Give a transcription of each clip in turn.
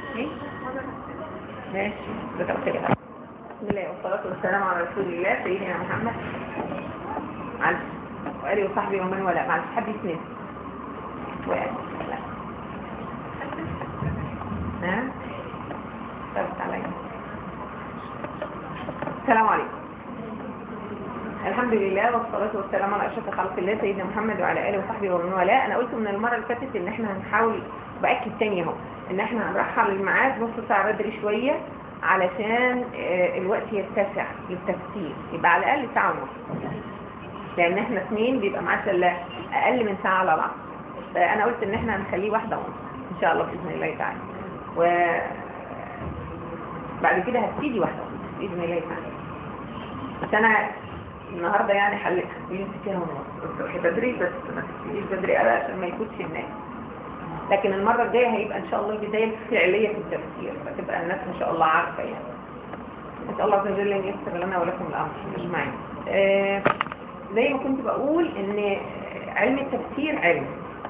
ايه ماشي ذكرت كده بسم الله والصلاة والسلام على رسول الله سيدنا محمد على وآله وصحبه ومن والاه معلش حد يسند وآله لا ها ثبت عليا السلام عليكم الحمد لله والصلاة والسلام على أشرف خلق الله سيدنا محمد وعلى آله وصحبه ومن والاه أنا قلت من المرة اللي فاتت إن إحنا هنحاول بأكد تاني أهو إن إحنا هنرحل الميعاد نص ساعة بدري شوية علشان آه، الوقت يتسع للتفسير يبقى على الأقل ساعة ونص لأن إحنا اثنين بيبقى معانا إلا أقل من ساعة على العصر فأنا قلت إن إحنا هنخليه واحدة ونص إن شاء الله بإذن الله تعالى و بعد كده هبتدي واحدة ونص بإذن الله تعالى بس أنا النهارده يعني حلت حسبين كده ونص الصبح بدري بس ما تبتديش بدري قوي عشان ما يفوتش الناس لكن المره الجايه هيبقى ان شاء الله البدايه الفعليه في التفسير فتبقى الناس ان شاء الله عارفه يعني نسال الله عز وجل ان ييسر لنا ولكم الامر اجمعين آه زي ما كنت بقول ان علم التفسير علم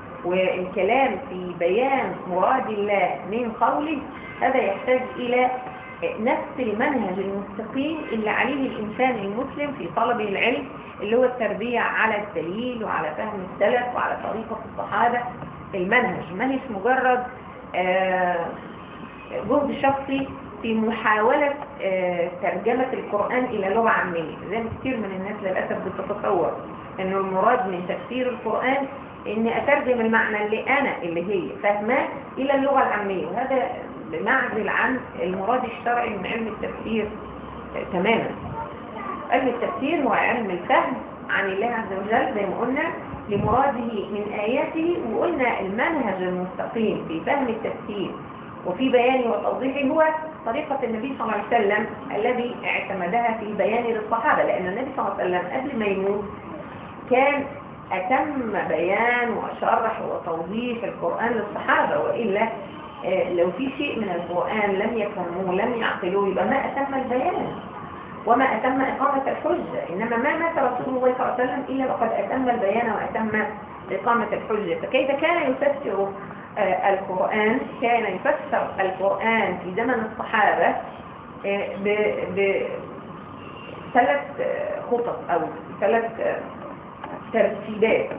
والكلام في بيان مراد الله من قوله هذا يحتاج الى نفس المنهج المستقيم اللي عليه الإنسان المسلم في طلب العلم اللي هو التربية على الدليل وعلى فهم السلف وعلى طريقة الصحابة المنهج ما هيش مجرد آه، جهد شخصي في محاولة آه، ترجمة القرآن إلى لغة عامية زي ما كتير من الناس للأسف بتتصور أنه المراد من تفسير القرآن أني أترجم المعنى اللي أنا اللي هي فاهماه إلى اللغة العامية وهذا بمعزل عن المراد الشرعي من علم التفسير آه، تماما علم التفسير هو علم الفهم عن الله عز وجل زي ما قلنا لمراده من آياته وقلنا المنهج المستقيم في فهم التفسير وفي بيانه وتوضيحه هو طريقة النبي صلى الله عليه وسلم الذي اعتمدها في بيان للصحابة لأن النبي صلى الله عليه وسلم قبل ما يموت كان أتم بيان وشرح وتوضيح القرآن للصحابة وإلا آه، لو في شيء من القرآن لم يفهموه لم يعقلوه يبقى ما أتم البيان وما أتم إقامة الحجة إنما ما مات رسول الله صلى الله عليه وسلم إلا وقد أتم البيان وأتم إقامة الحجة فكيف كان يفسر آه، القرآن كان يفسر القرآن في زمن الصحابة آه، ب- بثلاث آه، خطط أو ثلاث آه، ترتيبات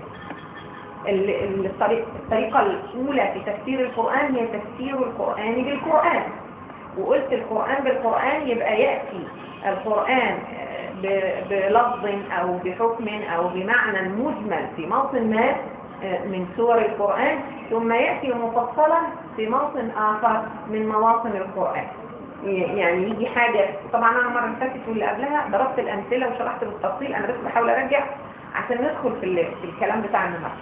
ال- ال- الطريق- الطريقة الأولى في تفسير القرآن هي تفسير القرآن بالقرآن وقلت القرآن بالقرآن يبقى يأتي القرآن ب- بلفظ أو بحكم أو بمعنى مجمل في موطن ما من سور القرآن ثم يأتي مفصلا في موطن آخر من مواطن القرآن يعني يجي حاجة طبعا أنا مرة فاتت واللي قبلها ضربت الأمثلة وشرحت بالتفصيل أنا بس بحاول أرجع عشان ندخل في, ال- في الكلام بتاع النهارده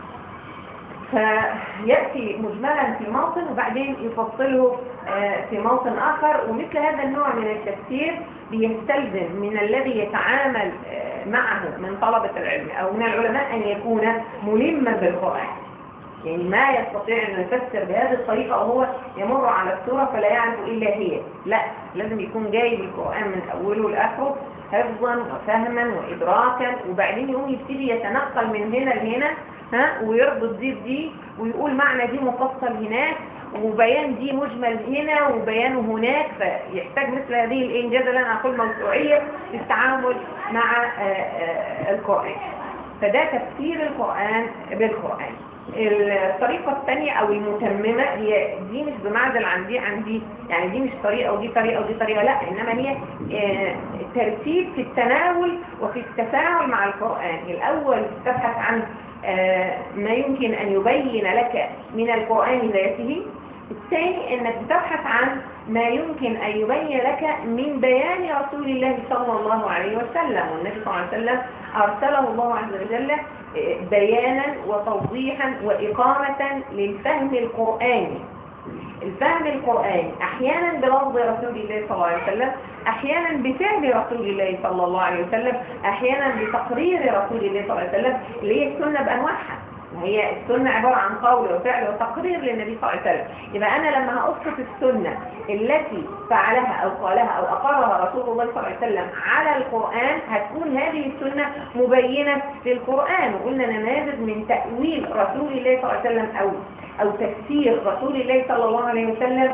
فيأتي مجملا في موطن وبعدين يفصله آه، في موطن آخر ومثل هذا النوع من التفسير بيستلزم من الذي يتعامل آه، معه من طلبة العلم أو من العلماء أن يكون ملما بالقرآن يعني ما يستطيع أن يفسر بهذه الطريقة وهو يمر على السورة فلا يعرف إلا هي لا لازم يكون جايب القرآن من أوله لآخره حفظا وفهما وإدراكا وبعدين يقوم يبتدي يتنقل من هنا لهنا ها ويربط دي بدي ويقول معنى دي مفصل هناك وبيان دي مجمل هنا وبيانه هناك فيحتاج مثل هذه الإنجاز اللي أنا أقول موسوعية في التعامل مع آه، آه، القرآن فده تفسير القرآن بالقرآن الطريقة الثانية أو المتممة هي دي مش بمعزل عن دي عن دي يعني دي مش طريقة ودي طريقة ودي طريقة لا إنما هي آه، ترتيب في التناول وفي التفاعل مع القرآن الأول تبحث عن آه، ما يمكن أن يبين لك من القرآن ذاته الثاني انك بتبحث عن ما يمكن ان يبين لك من بيان رسول الله صلى الله عليه وسلم والنبي صلى الله عليه وسلم ارسله الله عز وجل بيانا وتوضيحا واقامة للفهم القرآني الفهم القرآني احيانا بلفظ رسول الله صلى الله عليه وسلم احيانا بفعل رسول الله صلى الله عليه وسلم احيانا بتقرير رسول الله صلى الله عليه وسلم اللي هي السنة بانواعها هي السنة عبارة عن قول وفعل وتقرير للنبي صلى الله عليه وسلم يبقى أنا لما هأسقط السنة التي فعلها أو قالها أو أقرها رسول الله صلى الله عليه وسلم على القرآن هتكون هذه السنة مبينة للقرآن وقلنا نماذج من تأويل رسول الله صلى الله عليه وسلم أو أو تفسير رسول الله صلى الله عليه وسلم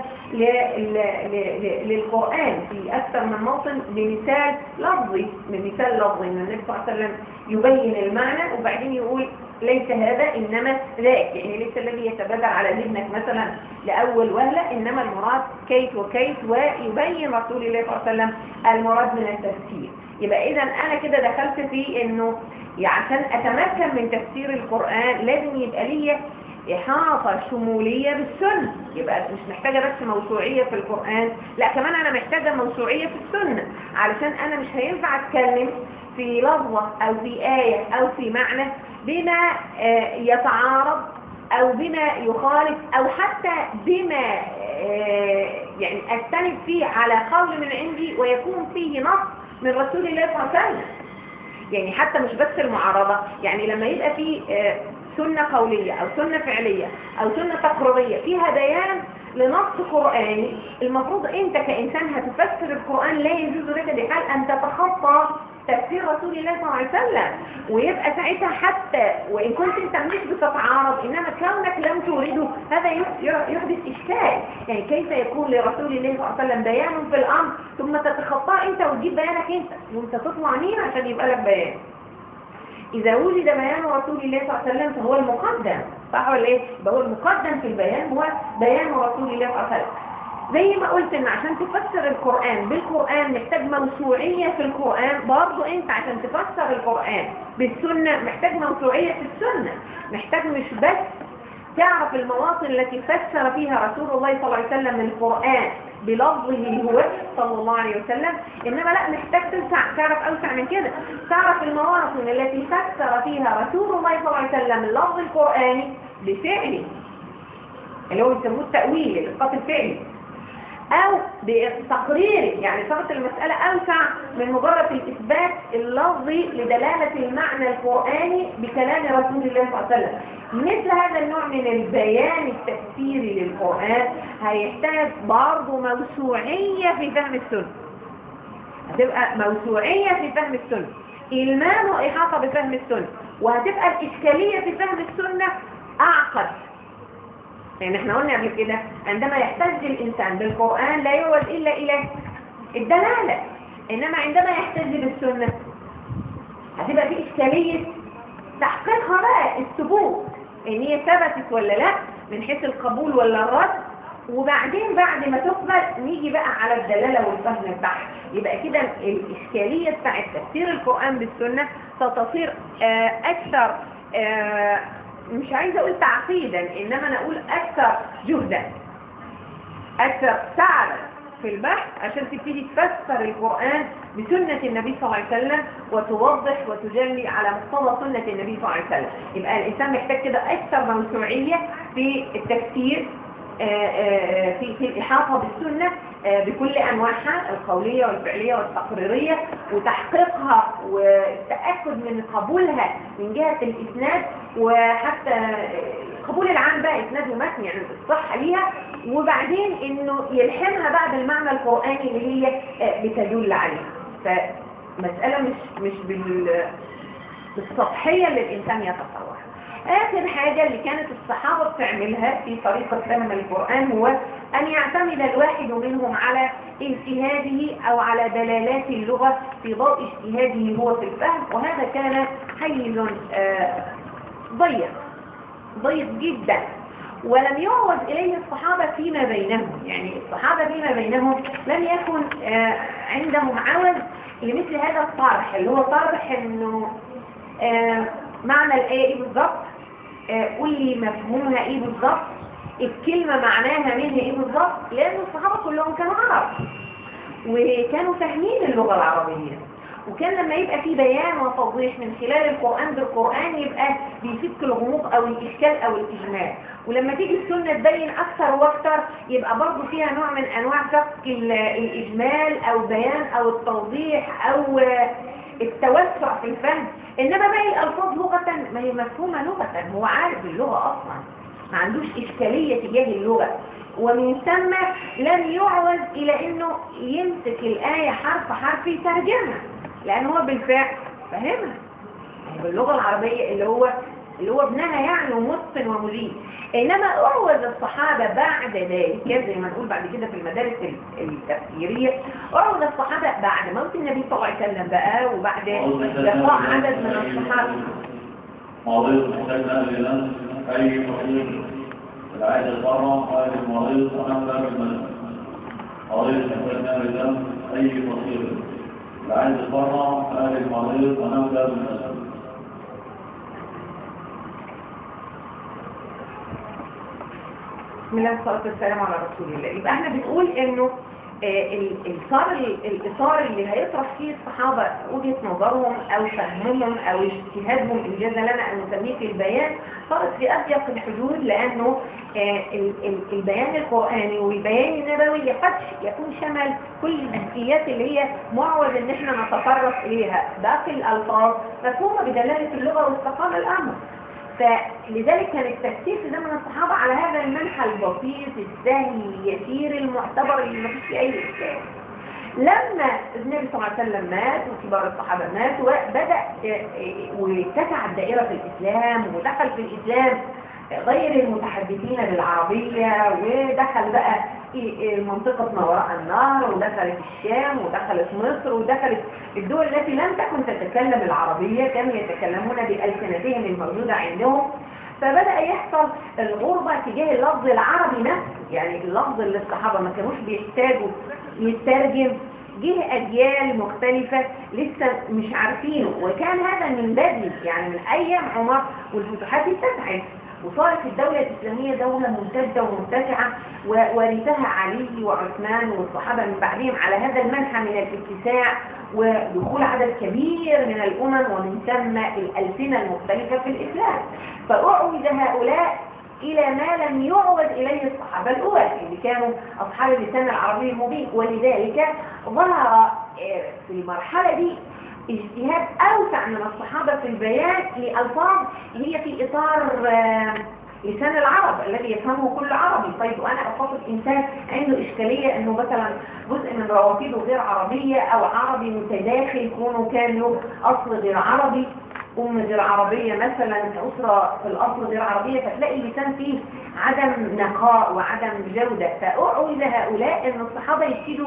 للقرآن في أكثر من موطن بمثال لفظي بمثال لفظي ان النبي صلى الله عليه وسلم يبين المعنى وبعدين يقول ليس هذا إنما ذاك يعني ليس الذي يتبادر على ذهنك مثلا لأول وهلة إنما المراد كيف وكيف ويبين رسول الله صلى الله عليه وسلم المراد من التفسير يبقى إذا أنا كده دخلت في إنه يعني عشان أتمكن من تفسير القرآن لازم يبقى لي إحاطة شمولية بالسنة يبقى مش محتاجة بس موسوعية في القرآن لا كمان أنا محتاجة موسوعية في السنة علشان أنا مش هينفع أتكلم في لفظة أو في آية أو في معنى بما آه، يتعارض أو بما يخالف أو حتى بما آه، يعني أستند فيه على قول من عندي ويكون فيه نص من رسول الله صلى الله عليه وسلم يعني حتى مش بس المعارضة يعني لما يبقى فيه آه، سنة قولية أو سنة فعلية أو سنة تقريرية فيها بيان لنص قرآني المفروض أنت كإنسان هتفسر القرآن لا يجوز لك بحال أن تتخطى تفسير رسول الله صلى الله عليه وسلم ويبقى ساعتها حتى وإن كنت أنت مش بتتعارض إنما كونك لم تورده هذا يحدث إشكال يعني كيف يكون لرسول الله صلى الله عليه وسلم بيان في الأمر ثم تتخطاه أنت وتجيب بيانك أنت وأنت تطلع مين عشان يبقى لك بيان إذا وجد بيان رسول الله صلى الله عليه وسلم فهو المقدم صح ولا إيه؟ يبقى هو المقدم في البيان هو بيان رسول الله صلى الله عليه وسلم زي ما قلت ان عشان تفسر القرآن بالقرآن محتاج موسوعية في القرآن برضو انت عشان تفسر القرآن بالسنة محتاج موسوعية في السنة محتاج مش بس تعرف المواطن التي فسر فيها رسول الله صلى الله عليه وسلم القرآن بلفظه هو صلى الله عليه وسلم إنما لا محتاج توسع تعرف أوسع من كده تعرف المواطن التي فسر فيها رسول الله صلى الله عليه وسلم اللفظ القرآني بفعله اللي هو يسموه التأويل الإسقاط الفعلي أو بتقريره يعني صارت المسألة أوسع من مجرد الإثبات اللفظي لدلالة المعنى القرآني بكلام رسول الله صلى الله عليه وسلم مثل هذا النوع من البيان التفسيري للقرآن هيحتاج برضه موسوعية في فهم السنة هتبقى موسوعية في فهم السنة إلمام وإحاطة بفهم السنة وهتبقى الإشكالية في فهم السنة أعقد يعني احنا قلنا قبل كده عندما يحتج الإنسان بالقرآن لا يعود إلا إلى الدلالة إنما عندما يحتج بالسنة هتبقى في إشكالية تحقيقها بقى الثبوت ان هي ثبتت ولا لا من حيث القبول ولا الرد وبعدين بعد ما تقبل نيجي بقى على الدلالة والفهم بتاعها يبقى كده الإشكالية بتاعت تفسير القرآن بالسنة ستصير آه، أكثر آه، مش عايزة أقول تعقيدا إنما أنا أقول أكثر جهدا أكثر تعبا في البحث عشان تبتدي تفسر القرآن بسنة النبي صلى الله عليه وسلم وتوضح وتجلي على مقتضى سنة النبي صلى الله عليه وسلم يبقى الإنسان محتاج كده أكثر موسوعية في التفسير آه، آه، في في الإحاطة بالسنة آه، بكل أنواعها القولية والفعلية والتقريرية وتحقيقها والتأكد من قبولها من جهة الإسناد وحتى قبول العام بقى إسناد ومتن يعني الصحة ليها وبعدين إنه يلحمها بقى بالمعنى القرآني اللي هي بتدل عليه فمسألة مش مش بالسطحية اللي الإنسان يتصورها آخر حاجة اللي كانت الصحابة بتعملها في طريقة فهم القرآن هو أن يعتمد الواحد منهم على اجتهاده أو على دلالات اللغة في ضوء اجتهاده هو في الفهم وهذا كان حيز آه، ضيق ضيق جدا ولم يعوض إليه الصحابة فيما بينهم يعني الصحابة فيما بينهم لم يكن آه، عندهم عوض لمثل هذا الطرح اللي هو طرح انه آه، معنى الآية ايه بالظبط آه، قول لي مفهومها ايه بالظبط الكلمة معناها منها ايه بالظبط لان الصحابة كلهم كانوا عرب وكانوا فاهمين اللغة العربية وكان لما يبقى في بيان وتوضيح من خلال القرآن بالقرآن يبقى بيفك الغموض او الاشكال او الاجمال ولما تيجي السنة تبين اكثر واكثر يبقى برضو فيها نوع من انواع فك الاجمال او بيان او التوضيح او التوسع في الفهم انما باقي الالفاظ لغه ما هي مفهومه لغه هو عارف اللغه اصلا ما عندوش اشكاليه تجاه اللغه ومن ثم لم يعوز الى انه يمسك الايه حرف حرف يترجمها لان هو بالفعل فاهمها باللغه العربيه اللي هو اللي هو ابنها يعني ومتقن ومجيد انما اعوز الصحابة بعد ذلك زي ما نقول بعد كده في المدارس التفسيرية اعوز الصحابة بعد موت النبي صلى الله عليه وسلم بقى وبعد لقاء عدد من الصحابة مريض محتاج لنا اي مريض العادة الضرع قال المريض ونبدا بالمسجد مريض محتاج لنا اي مصير العادة الضرع قال المريض ونبدا بالمسجد بسم الله والصلاة والسلام على رسول الله يبقى احنا بنقول انه آه، ال- الإطار الإطار اللي هيطرح فيه الصحابة وجهة نظرهم أو فهمهم أو اجتهادهم إن جاز لنا أن نسميه في البيان صارت في أضيق الحدود لأنه آه، ال- ال- البيان القرآني والبيان النبوي قد يكون شمل كل الجزئيات اللي هي معوز إن احنا نتطرق إليها باقي الألفاظ مفهومة بدلالة اللغة واستقام الأمر فلذلك كان التفسير في زمن الصحابة على هذا المنحى البسيط السهل اليسير المعتبر اللي ما فيش فيه أي إشكال لما النبي صلى الله عليه وسلم مات وكبار الصحابة ماتوا وبدأ واتسعت دائرة الإسلام ودخل في الإسلام غير المتحدثين بالعربية ودخل بقى منطقة ما وراء النهر ودخلت الشام ودخلت مصر ودخلت الدول التي لم تكن تتكلم العربية كانوا يتكلمون بألسنتهم الموجودة عندهم فبدأ يحصل الغربة تجاه اللفظ العربي نفسه يعني اللفظ اللي الصحابة ما كانوش بيحتاجوا يترجم جه أجيال مختلفة لسه مش عارفينه وكان هذا من بدري يعني من أيام عمر والفتوحات اتسعت وصارت الدولة الإسلامية دولة ممتدة ومتسعة وورثها علي وعثمان والصحابة من بعدهم على هذا المنحى من الاتساع ودخول عدد كبير من الأمم ومن ثم الألسنة المختلفة في الإسلام فأعوذ هؤلاء إلى ما لم يعوذ إليه الصحابة الأول اللي كانوا أصحاب اللسان العربي المبين ولذلك ظهر في المرحلة دي اجتهاد أوسع من الصحابة في البيان لألفاظ هي في إطار لسان العرب الذي يفهمه كل عربي طيب وأنا أخاطب إنسان عنده إشكالية أنه مثلا جزء من روافده غير عربية أو عربي متداخل كونه كان له أصل غير عربي أم غير عربية مثلا أسرة في الأصل غير عربية فتلاقي اللسان فيه عدم نقاء وعدم جودة فأعوذ هؤلاء أن الصحابة يبتدوا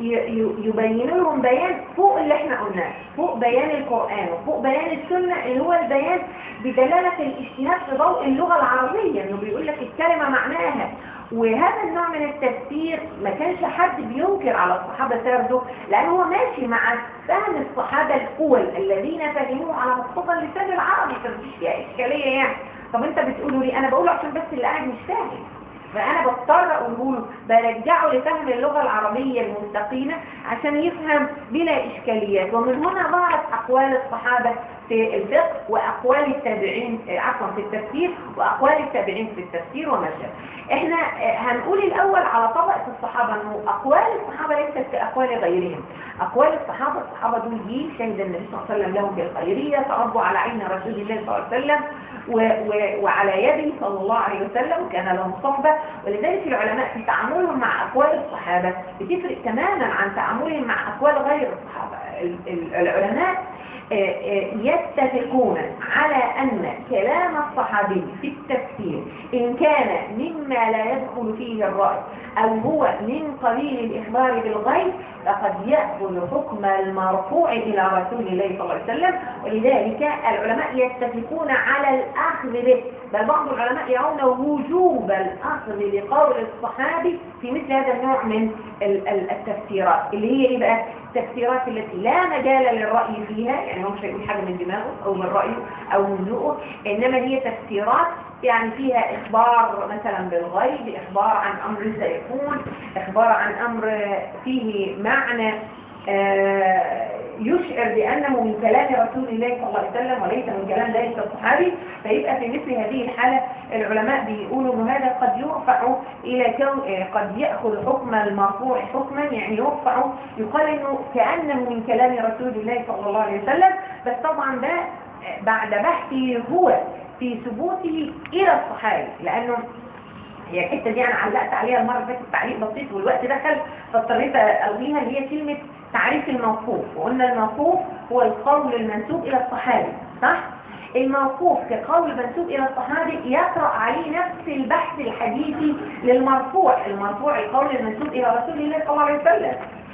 يبين لهم بيان فوق اللي احنا قلناه فوق بيان القرآن وفوق بيان السنة اللي هو البيان بدلالة الاجتهاد في ضوء اللغة العربية انه بيقول لك الكلمة معناها وهذا النوع من التفسير ما كانش حد بينكر على الصحابة سرده لأنه هو ماشي مع فهم الصحابة الأول الذين فهموه على مقتضى اللسان العربي فمفيش فيها إشكالية يعني طب انت بتقولوا لي انا بقوله عشان بس اللي قاعد مش فاهم فأنا بضطر أقوله له برجعه لفهم اللغة العربية المستقيمة عشان يفهم بلا إشكاليات ومن هنا ظهرت أقوال الصحابة في الفقه وأقوال التابعين عفوا في التفسير وأقوال التابعين في التفسير وما شابه احنا هنقول الأول على طبقة الصحابة أنه أقوال الصحابة ليست كأقوال غيرهم أقوال الصحابة الصحابة دول جيل شهد النبي صلى الله عليه وسلم لهم بالخيرية تربوا على عين رسول الله صلى الله عليه وسلم و و وعلى يده صلى الله عليه وسلم وكان لهم صحبة ولذلك العلماء في تعاملهم مع أقوال الصحابة بتفرق تماما عن تعاملهم مع أقوال غير الصحابة العلماء يتفقون على أن كلام الصحابي في التفسير إن كان مما لا يدخل فيه الرأي أو هو من قبيل الإخبار بالغيب فقد يأخذ حكم المرفوع إلى رسول الله صلى الله عليه وسلم ولذلك العلماء يتفقون على الأخذ به بل بعض العلماء يرون وجوب الأخذ بقول الصحابي في مثل هذا النوع من التفسيرات اللي هي إيه بقى التفسيرات التي لا مجال للرأي فيها يعني هو مش هيقول حاجة من دماغه أو من رأيه أو من ذوقه إنما هي تفسيرات يعني فيها إخبار مثلا بالغيب إخبار عن أمر سيكون إخبار عن أمر فيه معنى يشعر بأنه من كلام رسول الله صلى الله عليه وسلم وليس من كلام ذلك الصحابي فيبقى في مثل هذه الحالة العلماء بيقولوا أن هذا قد يرفع إلى كون قد يأخذ حكم المرفوع حكما يعني يرفع يقال أنه كأنه من كلام رسول الله صلى الله عليه وسلم بس طبعا ده بعد بحثه هو في ثبوته إلى الصحابي لأنه هي الحته دي انا علقت عليها المره اللي فاتت تعليق بسيط والوقت دخل فاضطريت الغيها اللي هي كلمه تعريف الموقوف وقلنا الموقوف هو القول المنسوب الى الصحابي صح الموقوف كقول منسوب الى الصحابي يقرا عليه نفس البحث الحديثي للمرفوع المرفوع القول المنسوب الى رسول الله صلى الله عليه وسلم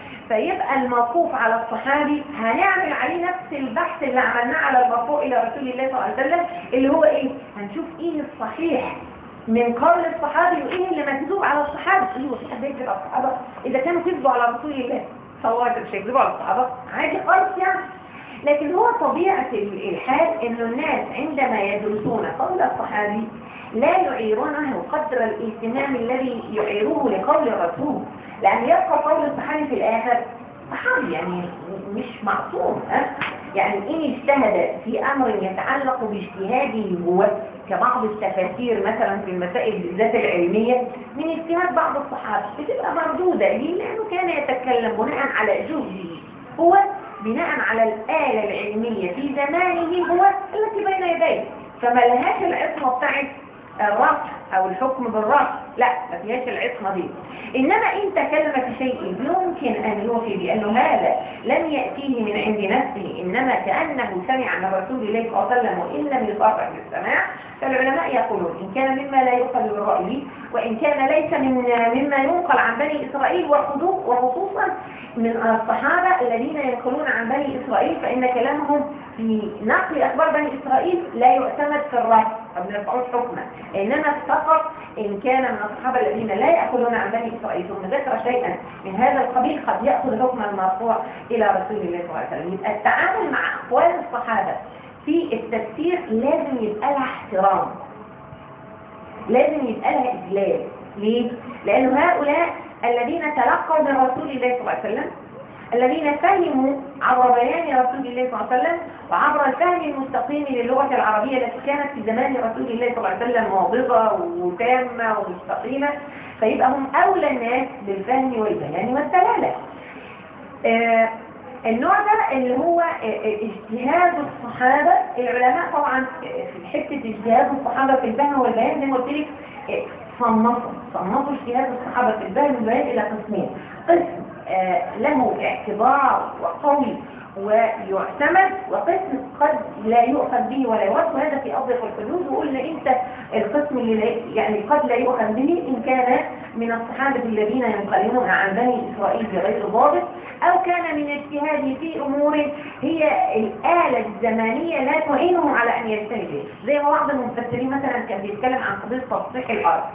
فيبقى الموقوف على الصحابي هنعمل عليه نفس البحث اللي عملناه على المرفوع الى رسول الله صلى الله عليه وسلم اللي هو ايه هنشوف ايه الصحيح من قول الصحابي وايه اللي مكذوب على الصحابه ايوه في حد يكذب على الصحابه اذا كانوا كذبوا على رسول الله صلى الله عليه وسلم مش هيكذبوا على الصحابه عادي خالص يعني لكن هو طبيعه الحال انه الناس عندما يدرسون قول الصحابي لا يعيرونه قدر الاهتمام الذي يعيروه لقول الرسول لان يبقى قول الصحابي في الاخر صحابي يعني مش معصوم ها يعني إن اجتهد في أمر يتعلق باجتهاده هو كبعض التفاسير مثلا في المسائل بالذات العلمية من اجتهاد بعض الصحابة بتبقى مردودة ليه؟ لأنه كان يتكلم بناء على جهده هو بناء على الآلة العلمية في زمانه هو التي بين يديه فما لهاش العصمة بتاعت الرفع أو الحكم بالرفع لا ما فيهاش العصمة دي إنما إن تكلم في شيء يمكن أن يوحي بأنه هذا لم يأتيه من عند نفسه إنما كأنه سمع من رسول الله صلى الله عليه وسلم وإن لم يصرح بالسماع فالعلماء يقولون إن كان مما لا يؤخذ بالرأي وإن كان ليس من مما ينقل عن بني إسرائيل وخصوصا من الصحابة الذين ينقلون عن بني إسرائيل فإن كلامهم في نقل أخبار بني إسرائيل لا يعتمد في الرفع أو نرفعوش حكما إنما فقط إن كان من الصحابة الذين لا يأخذون عن بني إسرائيل ثم ذكر شيئا من هذا القبيل قد يأخذ حكم المرفوع إلى رسول الله صلى الله عليه وسلم يبقى التعامل مع أقوال الصحابة في التفسير لازم يبقى لها احترام لازم يبقى لها إجلال ليه؟ لأن هؤلاء الذين تلقوا من رسول الله صلى الله عليه وسلم الذين فهموا عبر بيان رسول الله صلى الله عليه وسلم وعبر الفهم المستقيم للغة العربية التي كانت في زمان رسول الله صلى الله عليه وسلم ناضجة وتامة ومستقيمة فيبقى هم أولى الناس بالفهم والبيان والدلالة آه النوع ده اللي هو اجتهاد الصحابة العلماء طبعا في حتة اجتهاد الصحابة في الفهم والبيان زي ما قلت لك صنفوا صنفوا اجتهاد الصحابة في الفهم والبيان إلى قسمين قسم آه له اعتبار وقوي ويعتمد وقسم قد لا يؤخذ به ولا يرد وهذا في أضيق الحدود وقلنا انت القسم اللي لا يعني قد لا يؤخذ به إن كان من الصحابة الذين ينقلون عن بني إسرائيل بغير ضابط أو كان من اجتهاده في أمور هي الآلة الزمانية لا تعينه على أن يجتهد بها زي ما بعض المفسرين مثلا كان بيتكلم عن قضية تصحيح الأرض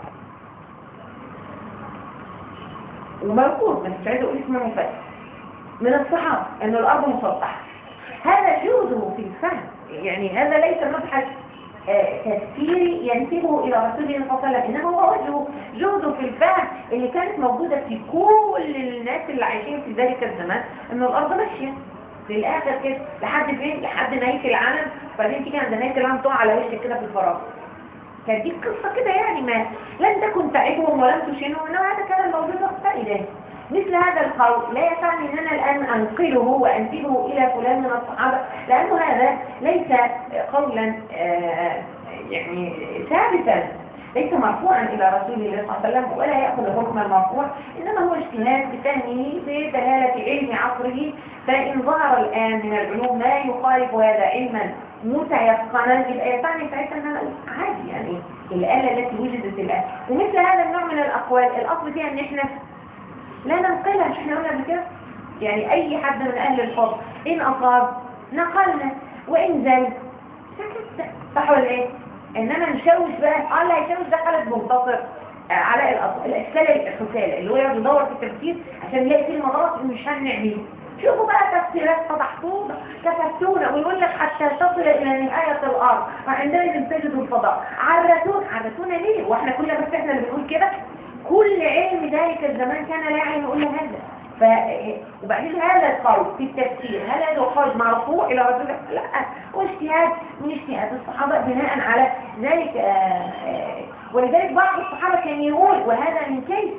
وموجود مش عايز اقول اسمه مفسر من الصحابة ان الارض مسطحة هذا جهده في الفهم يعني هذا ليس مبحث آه تفسيري ينسبه الى رسول الله صلى الله عليه وسلم انما هو وجهه جهده في الفهم اللي كانت موجودة في كل الناس اللي عايشين في ذلك الزمان ان الارض ماشية للاخر كده لحد فين لحد نهاية العالم بعدين تيجي عند نهاية العالم تقع على وشك كده في الفراغ كانت دي قصة كده يعني ما لم تكن تعبهم ولم تشينهم انما هذا كان الموجود فائدة مثل هذا القول لا يسعني ان انا الان انقله وانسبه الى فلان من الصحابة لانه هذا ليس قولا آه يعني ثابتا ليس مرفوعا الى رسول الله صلى الله عليه وسلم ولا ياخذ حكم المرفوع انما هو اجتهاد بفهمه بدلاله علم عصره فان ظهر الان من العلوم ما يخالف هذا علما متيقنا يبقى يسعني ساعتها ان انا عادي يعني الاله التي وجدت الان ومثل هذا النوع من الاقوال الاصل فيها ان احنا لا ننقلها مش احنا قلنا قبل كده يعني اي حد من اهل الفضل ان اصاب نقلنا وان زل سكت صح ولا ايه انما نشوش بقى اه لا يشوش ده خالد منتصر على الاشكال الحسالة اللي هو يقعد يدور في التفسير عشان يلاقي كلمه غلط مش هنعمل شوفوا بقى تفسيرات فضحتونا كفتونا ويقول لك حتى تصل الى نهايه الارض وعندئذ تجدوا الفضاء عرتونا عرتونا ليه واحنا كلنا بس احنا اللي بنقول كده كل علم ذلك الزمان كان لا يعلم الا هذا ف وبعدين هذا القول في التفسير هل هذا القول مرفوع الى رسول الله لا هو اجتهاد من اجتهاد الصحابه بناء على ذلك آه، آه، ولذلك بعض الصحابه كان يقول وهذا من كيف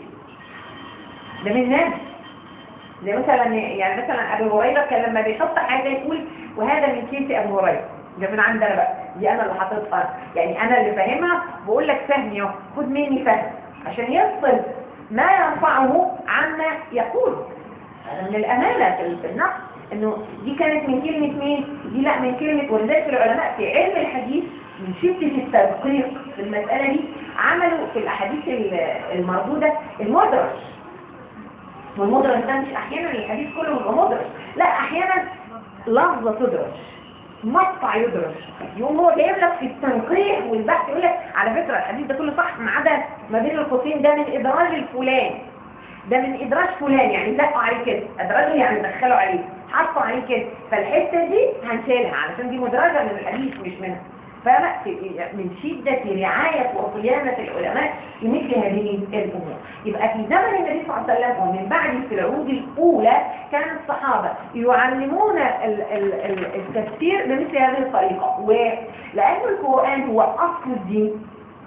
ده من ناس زي مثلا يعني مثلا ابو هريره كان لما بيحط حاجه يقول وهذا من كيس ابو هريره ده من عندنا بقى دي انا اللي حاططها يعني انا اللي فاهمها بقول لك فهمي اهو خد مني فهم عشان يفصل ما ينفعه عما يقول هذا من الامانه في في النقد انه دي كانت من كلمه مين دي لا من كلمه ولذلك العلماء في علم الحديث من شده التدقيق في المساله دي عملوا في الاحاديث المردوده المدرج والمدرج ده مش احيانا الحديث كله بيبقى مدرج لا احيانا لفظه تدرج مقطع يدرج يقوم هو جايب لك في التنقيح والبحث يقول لك على فكره الحديث ده كله صح ما عدا ما بين القوسين ده من ادراج الفلان ده من ادراج فلان يعني دقوا عليه كده ادراجه يعني دخلوا عليه حطوا عليه كده فالحته دي هنشيلها علشان دي مدرجه من الحديث مش منها فلا من شدة رعاية وصيانة العلماء لمثل هذه الأمور يبقى في زمن النبي صلى الله عليه وسلم ومن بعد في العهود الأولى كان الصحابة يعلمون ال- ال- ال- التفسير بمثل هذه الطريقة ولأن القرآن هو أصل الدين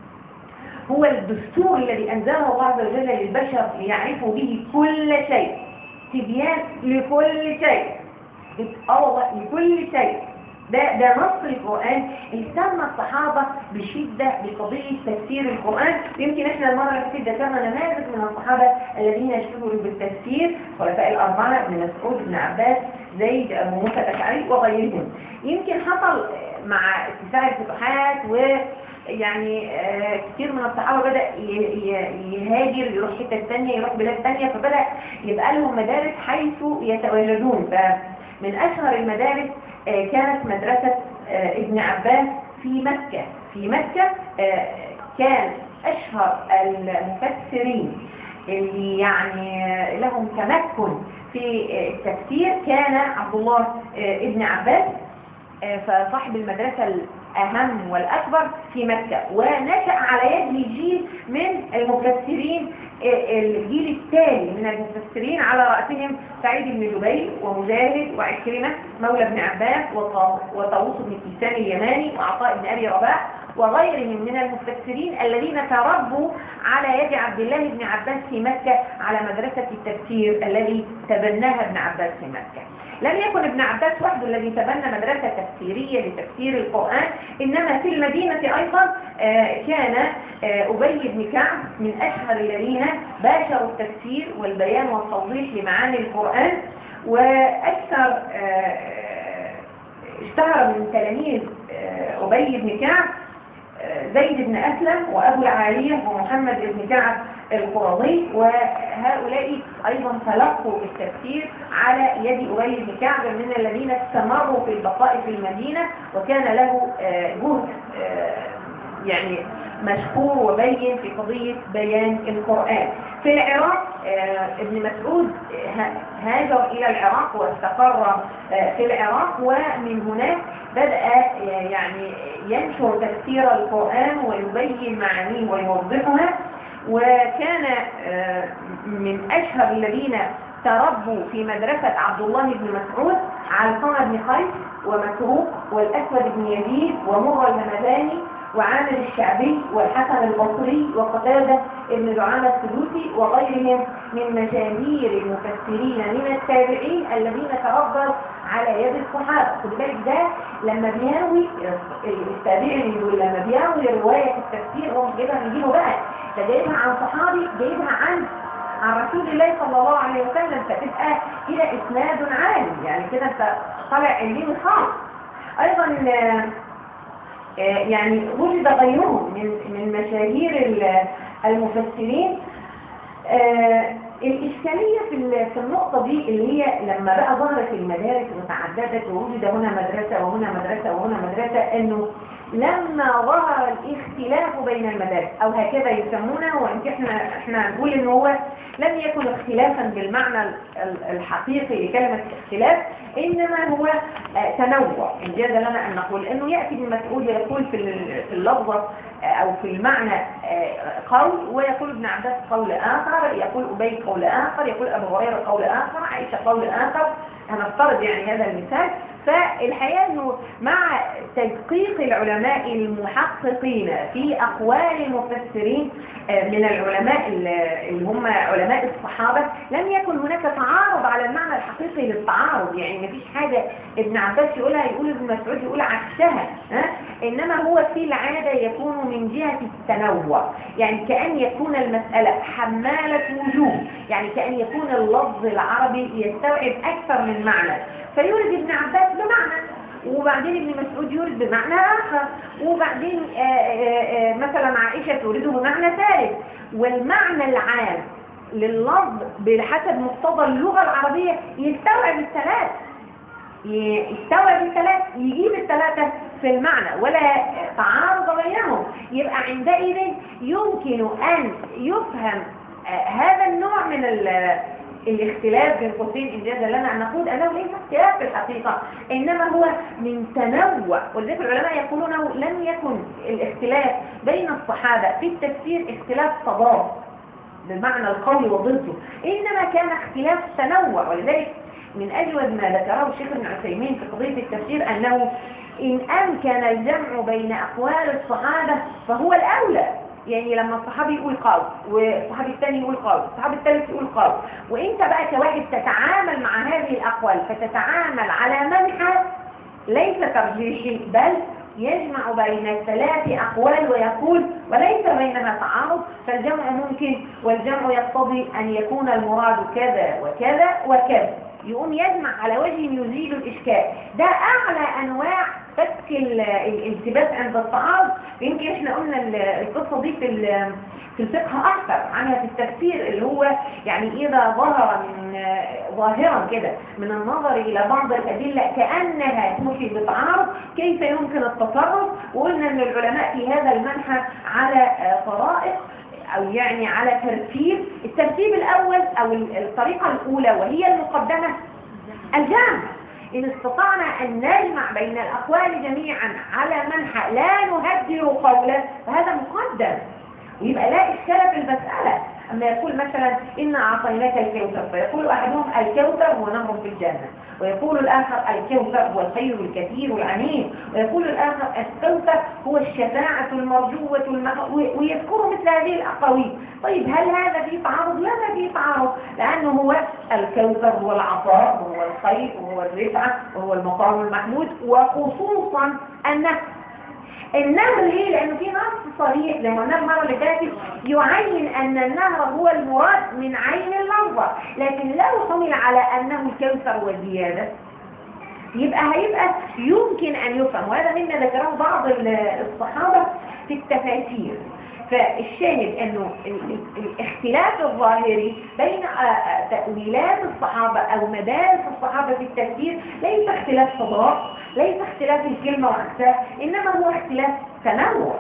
هو الدستور الذي أنزله الله عز وجل للبشر ليعرفوا به كل شيء تبيان لكل شيء اه والله لكل شيء ده ده نص القرآن اهتم الصحابة بشدة بقضية تفسير القرآن يمكن احنا المرة اللي فاتت ذكرنا نماذج من الصحابة الذين اشتغلوا بالتفسير خلفاء الأربعة ابن مسعود ابن عباس زيد أبو موسى الأشعري وغيرهم يمكن حصل مع اتساع الفتوحات و يعني آه، كتير من الصحابة بدأ ي- ي- يهاجر يروح حتة تانية يروح بلاد تانية فبدأ يبقى لهم مدارس حيث يتواجدون فمن أشهر المدارس آه، كانت مدرسة آه، ابن عباس في مكة في مكة آه، كان أشهر المفسرين اللي يعني آه، لهم تمكن في آه، التفسير كان عبد الله آه، ابن عباس آه، فصاحب المدرسة الأهم والأكبر في مكة ونشأ على يده جيل من المفسرين آه، الجيل التالي من المفسرين على رأسهم سعيد بن جبير ومجاهد وعكرمة مولى بن عباس وطا- وطاووس بن كيسان اليماني وعطاء بن أبي رباح وغيرهم من المفسرين الذين تربوا على يد عبد الله بن عباس في مكة على مدرسة التفسير الذي تبناها ابن عباس في مكة لم يكن ابن عباس وحده الذي تبنى مدرسة تفسيرية لتفسير القرآن إنما في المدينة أيضا آه، كان آه، أبي بن كعب من أشهر الذين باشروا التفسير والبيان والتوضيح لمعاني القرآن وأكثر آه، اشتهر من تلاميذ آه، أبي بن كعب آه، زيد بن أسلم وأبو العالية ومحمد بن كعب القرظي وهؤلاء أيضا تلقوا التفسير على يد أبي بن كعب من الذين استمروا في البقاء في المدينة وكان له آه، جهد آه، يعني مشهور وبين في قضية بيان القرآن في العراق آه، ابن مسعود ه- هاجر إلى العراق واستقر آه، في العراق ومن هناك بدأ آه، يعني ينشر تفسير القرآن ويبين معانيه ويوضحها وكان آه، من أشهر الذين تربوا في مدرسة عبد الله بن مسعود علقمة بن قيس ومسروق والأسود بن يزيد ومر الهمداني وعامر الشعبي والحسن البصري وقتادة ابن دعامة السدوسي وغيرهم من مشاهير المفسرين من التابعين الذين تربوا على يد الصحابة خد بالك ده لما بيروي التابعي اللي يقول لما بيروي رواية التفسير هو مش جايبها من جيبه بقى ده جايبها عن صحابي جايبها عن عن رسول الله صلى الله عليه وسلم فتبقى كده اسناد عالي يعني كده انت طالع علمي خاص ايضا آه، آه، يعني وجد غيرهم من من مشاهير ال- المفسرين آه، الإشكالية في ال- في النقطة دي اللي هي لما بقى ظهرت المدارس وتعددت ووجد هنا مدرسة وهنا مدرسة وهنا مدرسة إنه لما ظهر الاختلاف بين المدارس او هكذا يسمونه وان احنا احنا نقول ان هو لم يكن اختلافا بالمعنى ال- ال- الحقيقي لكلمه اختلاف انما هو آه، تنوع ان جاز لنا ان نقول انه ياتي ابن مسعود ويقول في ال- في اللفظه آه، او في المعنى آه، قول ويقول ابن عباس قول اخر يقول ابي قول اخر يقول ابو هريره قول اخر عائشه قول اخر هنفترض يعني هذا المثال فالحقيقه انه مع تدقيق العلماء المحققين في اقوال المفسرين آه، من العلماء ال- اللي هم علماء الصحابه لم يكن هناك تعارض على المعنى الحقيقي للتعارض يعني ما فيش حاجه ابن عباس يقولها يقول ابن مسعود يقول عكسها ها انما هو في العاده يكون من جهه التنوع يعني كان يكون المساله حماله وجوه يعني كان يكون اللفظ العربي يستوعب اكثر من معنى فيورد ابن عباس بمعنى وبعدين ابن مسعود يورد بمعنى آخر وبعدين آه، آه، آه، مثلا عائشة تورده بمعنى ثالث والمعنى العام لللفظ بحسب مقتضى اللغة العربية يستوعب الثلاث ي- يستوعب الثلاث يجيب الثلاثة في المعنى ولا تعارض بينهم يبقى عندئذ يمكن أن يفهم آه، هذا النوع من ال- الاختلاف بين قوسين إن جاز لنا أن نقول أنه ليس اختلاف في الحقيقة إنما هو من تنوع ولذلك العلماء يقولون أنه لم يكن الاختلاف بين الصحابة في التفسير اختلاف تضاد بالمعنى القوي وضده إنما كان اختلاف تنوع ولذلك من أجود ما ذكره الشيخ ابن عثيمين في قضية التفسير أنه إن أمكن الجمع بين أقوال الصحابة فهو الأولى يعني لما الصحابي يقول قول والصحابي الثاني يقول قول الصحابي الثالث يقول قول وانت بقى كواحد تتعامل مع هذه الأقوال فتتعامل على منحى ليس ترجيحي بل يجمع بين ثلاث أقوال ويقول وليس بينها تعارض فالجمع ممكن والجمع يقتضي أن يكون المراد كذا وكذا وكذا يقوم يجمع على وجه يزيل الإشكال ده أعلى أنواع فك ال- الالتباس عند التعارض يمكن احنا قلنا ال- القصة دي في ال- في الفقه أكثر عنها في التفسير اللي هو يعني إذا ظهر من ظاهرا كده من النظر إلى بعض الأدلة كأنها توحي بتعارض كيف يمكن التصرف وقلنا أن العلماء في هذا المنحى على آه، طرائق أو يعني على ترتيب الترتيب الأول أو ال- الطريقة الأولى وهي المقدمة الجمع إن استطعنا أن نجمع بين الأقوال جميعا على منحى لا نهدر قولا فهذا مقدم ويبقى لا إشكال في المسألة أما يقول مثلا إن أعطيناك الكوثر فيقول أحدهم الكوثر هو نهر في الجنة ويقول الآخر الكوثر هو الخير الكثير العميم ويقول الآخر الكوثر هو الشفاعة المرجوة المخ... ويذكر مثل هذه الأقاويل طيب هل هذا فيه تعارض؟ لا ما فيه تعارض لأنه هو الكوثر هو العطاء وهو الخير وهو الرفعة وهو المقام المحمود وخصوصا النفس النهر ليه؟ لأنه في نص صريح زي ما قلنا المرة اللي فاتت يعين أن النهر هو المراد من عين اللفظة لكن لو حمل على أنه الكوثر وزيادة يبقى هيبقى يمكن أن يفهم وهذا مما ذكره بعض ال- الصحابة في التفاسير فالشاهد أنه ال- ال- الاختلاف الظاهري بين آه، آه، تأويلات الصحابة أو مدارس الصحابة في التفسير ليس اختلاف تضاد ليس اختلاف الكلمة وعكسها إنما هو اختلاف تنوع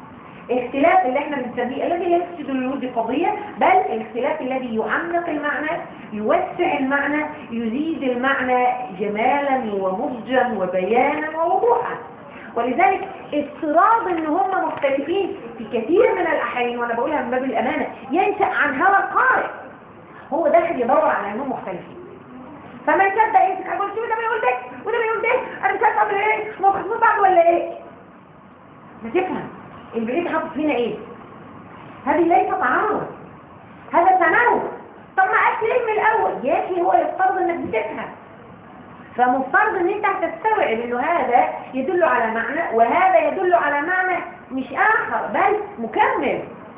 اختلاف اللي احنا بنسميه الذي لا يفسد للود قضية بل الاختلاف الذي يعمق المعنى يوسع المعنى يزيد المعنى جمالا ومضجا وبيانا ووضوحا ولذلك افتراض ان هم مختلفين في كثير من الاحيان وانا بقولها من باب الامانه ينشا عن هوى القارئ هو داخل يدور على انهم مختلفين فما يصدق يمسك يقول شو ده بيقول ده وده بيقول ده انا مش عارف اعمل ايه موقف بعض ولا ايه ما تفهم البعيد حاطط فينا ايه هذه ليست تعارض هذا تنوع طب ما قالش ليه من الاول يا اخي هو يفترض انك بتفهم فمفترض ان انت هتستوعب انه هذا يدل على معنى وهذا يدل على معنى مش اخر بل مكمل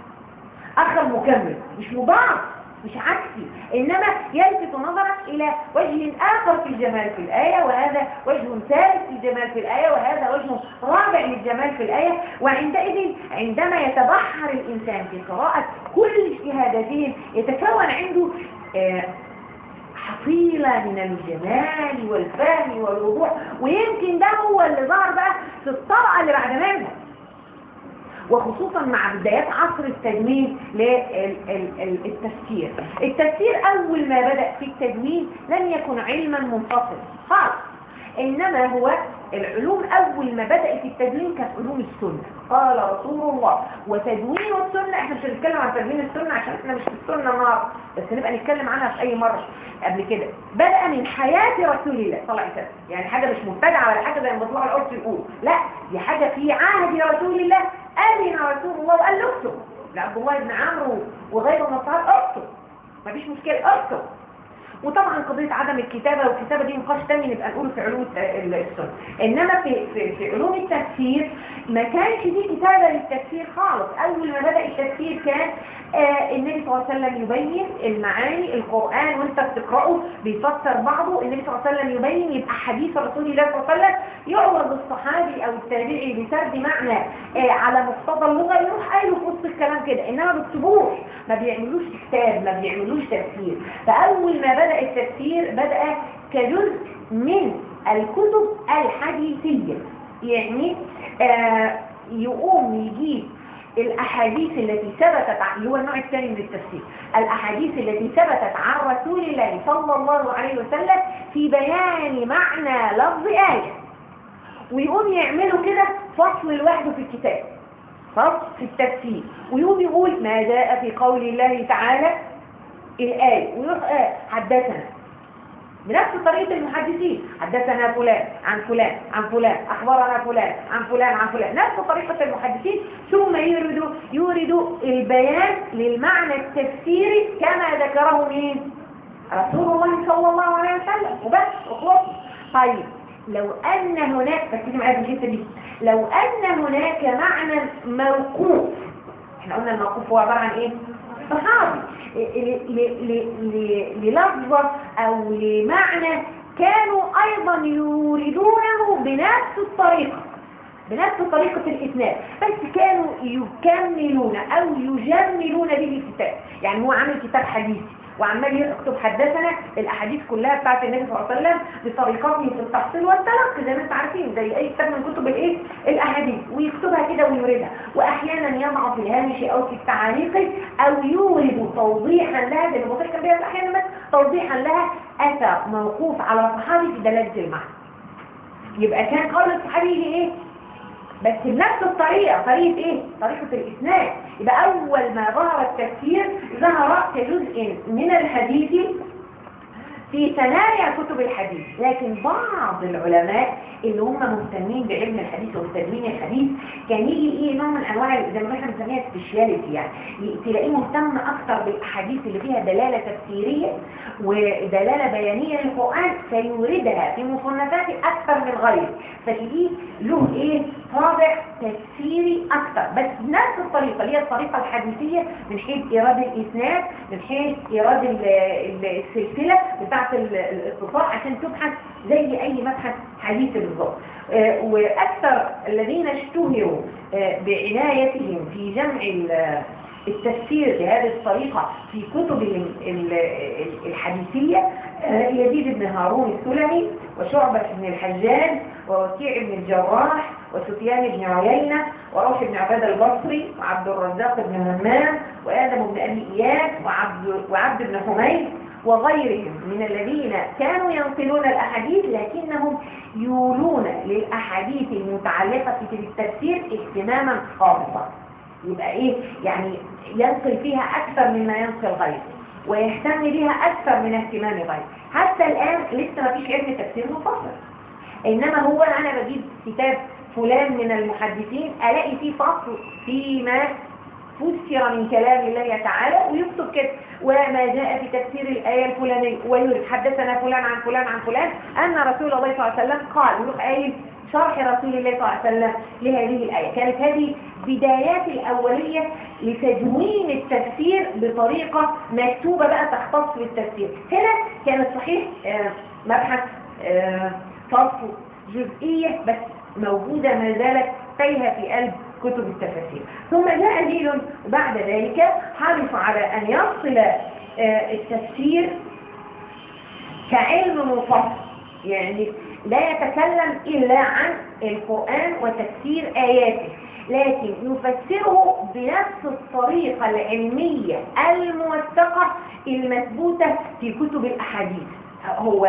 اخر مكمل مش مضاعف مش عكسي انما يلفت نظرك الى وجه اخر في الجمال في الايه وهذا وجه ثالث في الجمال في الايه وهذا وجه رابع للجمال في الايه وعندئذ عندما يتبحر الانسان في قراءه كل اجتهاداتهم يتكون عنده آه، تفصيلة من الجمال والفهم والوضوح ويمكن ده هو اللي ظهر بقى في الطبقة اللي بعد منها وخصوصا مع بدايات عصر التدوين للتفسير التفسير أول ما بدأ في التدوين لم يكن علما منفصلا خالص إنما هو العلوم أول ما بدأت التدوين كانت علوم السنة قال رسول الله وتدوين السنة احنا مش هنتكلم عن تدوين السنة عشان احنا مش في السنة النهارده بس نبقى نتكلم عنها في أي مرة قبل كده بدأ من حياة رسول الله صلى الله عليه وسلم يعني حاجة مش مبتدعة ولا حاجة زي ما بيطلعوا الأرض يقول لا دي حاجة في عهد رسول الله أذن رسول الله وقال له اكتب لعبد الله بن عمرو وغيره من الصحابة اكتب مفيش مشكلة اكتب وطبعا قضية عدم الكتابة والكتابة دي نقاش تاني نبقى نقوله في علوم السنة إنما في, في, في علوم التفسير ما كانش دي كتابة للتفسير خالص أول ما بدأ التفسير كان آه النبي صلى الله عليه وسلم يبين المعاني القرآن وانت بتقرأه بيفسر بعضه النبي صلى الله عليه وسلم يبين يبقى حديث رسول الله صلى الله عليه وسلم يعرض الصحابي أو التابعي بسرد معنى آه على مقتضى اللغة يروح قايله في وسط الكلام كده إنما ما بيكتبوش ما بيعملوش كتاب ما بيعملوش تفسير فأول ما بدأ التفسير بدأ كجزء من الكتب الحديثية يعني آه يقوم يجيب الأحاديث التي ثبتت اللي هو النوع الثاني من التفسير الأحاديث التي ثبتت عن رسول الله صلى الله عليه وسلم في بيان معنى لفظ آية ويقوم يعملوا كده فصل لوحده في الكتاب فصل في التفسير ويقوم يقول ما جاء في قول الله تعالى الآية ويروح آه حدثنا بنفس طريقة المحدثين حدثنا فلان عن فلان عن فلان أخبرنا فلان عن فلان عن فلان نفس طريقة المحدثين ثم يوردوا يوردوا البيان للمعنى التفسيري كما ذكره مين رسول الله صلى الله عليه وسلم وبس وخلص طيب لو أن هناك ركزوا معايا في الحتة دي لو أن هناك معنى موقوف احنا قلنا الموقوف هو عبارة عن ايه صحابي للفظة أو لمعنى كانوا أيضا يوردونه بنفس الطريقة بنفس طريقة الإسناد بس كانوا يكملون أو يجملون به الكتاب يعني هو عامل كتاب حديثي وعمال يكتب حدثنا الاحاديث كلها بتاعت النبي صلى الله عليه وسلم بطريقته في التحصيل والتلقي زي ما انتم عارفين زي اي كتاب من كتب الايه الاحاديث ويكتبها كده ويوردها واحيانا يضع في الهامش او في التعاليق او يورد توضيحا لها زي ما كان بيها احيانا بس توضيحا لها اثر موقوف على صحابي في دلاله المعنى يبقى كان قول الصحابي ايه بس بنفس الطريقة طريقة ايه؟ طريقة الإسناد يبقى أول ما ظهر التفسير ظهر كجزء من الحديث في ثنايا كتب الحديث لكن بعض العلماء اللي هم مهتمين بعلم الحديث وتدوين الحديث كان يجي ايه نوع من انواع زي ما احنا بنسميها سبيشاليتي يعني تلاقيه مهتم اكتر بالاحاديث اللي فيها دلاله تفسيريه ودلاله بيانيه للقران فيوردها في مصنفات اكثر من غيره فتلاقيه له ايه طابع تفسيري اكثر بس بنفس الطريقه اللي هي الطريقه الحديثيه من حيث ايراد الاسناد من حيث ايراد السلسله بتاعه الاتصال عشان تبحث زي اي مبحث حديث بالظبط واكثر الذين اشتهروا بعنايتهم في جمع التفسير بهذه الطريقة في كتب الحديثية يزيد بن هارون السلمي وشعبة بن الحجاج ووكيع بن الجراح وسفيان بن عيينة وروح بن عباد البصري وعبد الرزاق بن همام وآدم بن أبي إياس وعبد, وعبد بن حميد وغيرهم من الذين كانوا ينقلون الأحاديث لكنهم يولون للأحاديث المتعلقة في التفسير اهتماما خاصا يبقى ايه يعني ينقل فيها اكثر مما ينقل غيره ويهتم بها اكثر من اهتمام غيره حتى الان لسه ما فيش علم تفسير منفصل انما هو انا بجيب كتاب فلان من المحدثين الاقي فيه فصل فيما فسر من كلام الله تعالى ويكتب كده وما جاء في تفسير الآية الفلانية ويورد حدثنا فلان عن فلان عن فلان أن رسول الله صلى الله عليه وسلم قال يروح قايل شرح رسول الله صلى الله عليه وسلم لهذه الآية كانت هذه بدايات الأولية لتدوين التفسير بطريقة مكتوبة بقى تختص بالتفسير هنا كانت صحيح آه مبحث آه فصل جزئية بس موجودة ما زالت تايهة في قلب كتب التفاسير ثم جاء جيل بعد ذلك حرص على أن يصل آه التفسير كعلم منفصل يعني لا يتكلم إلا عن القرآن وتفسير آياته لكن يفسره بنفس الطريقة العلمية الموثقة المثبوتة في كتب الأحاديث هو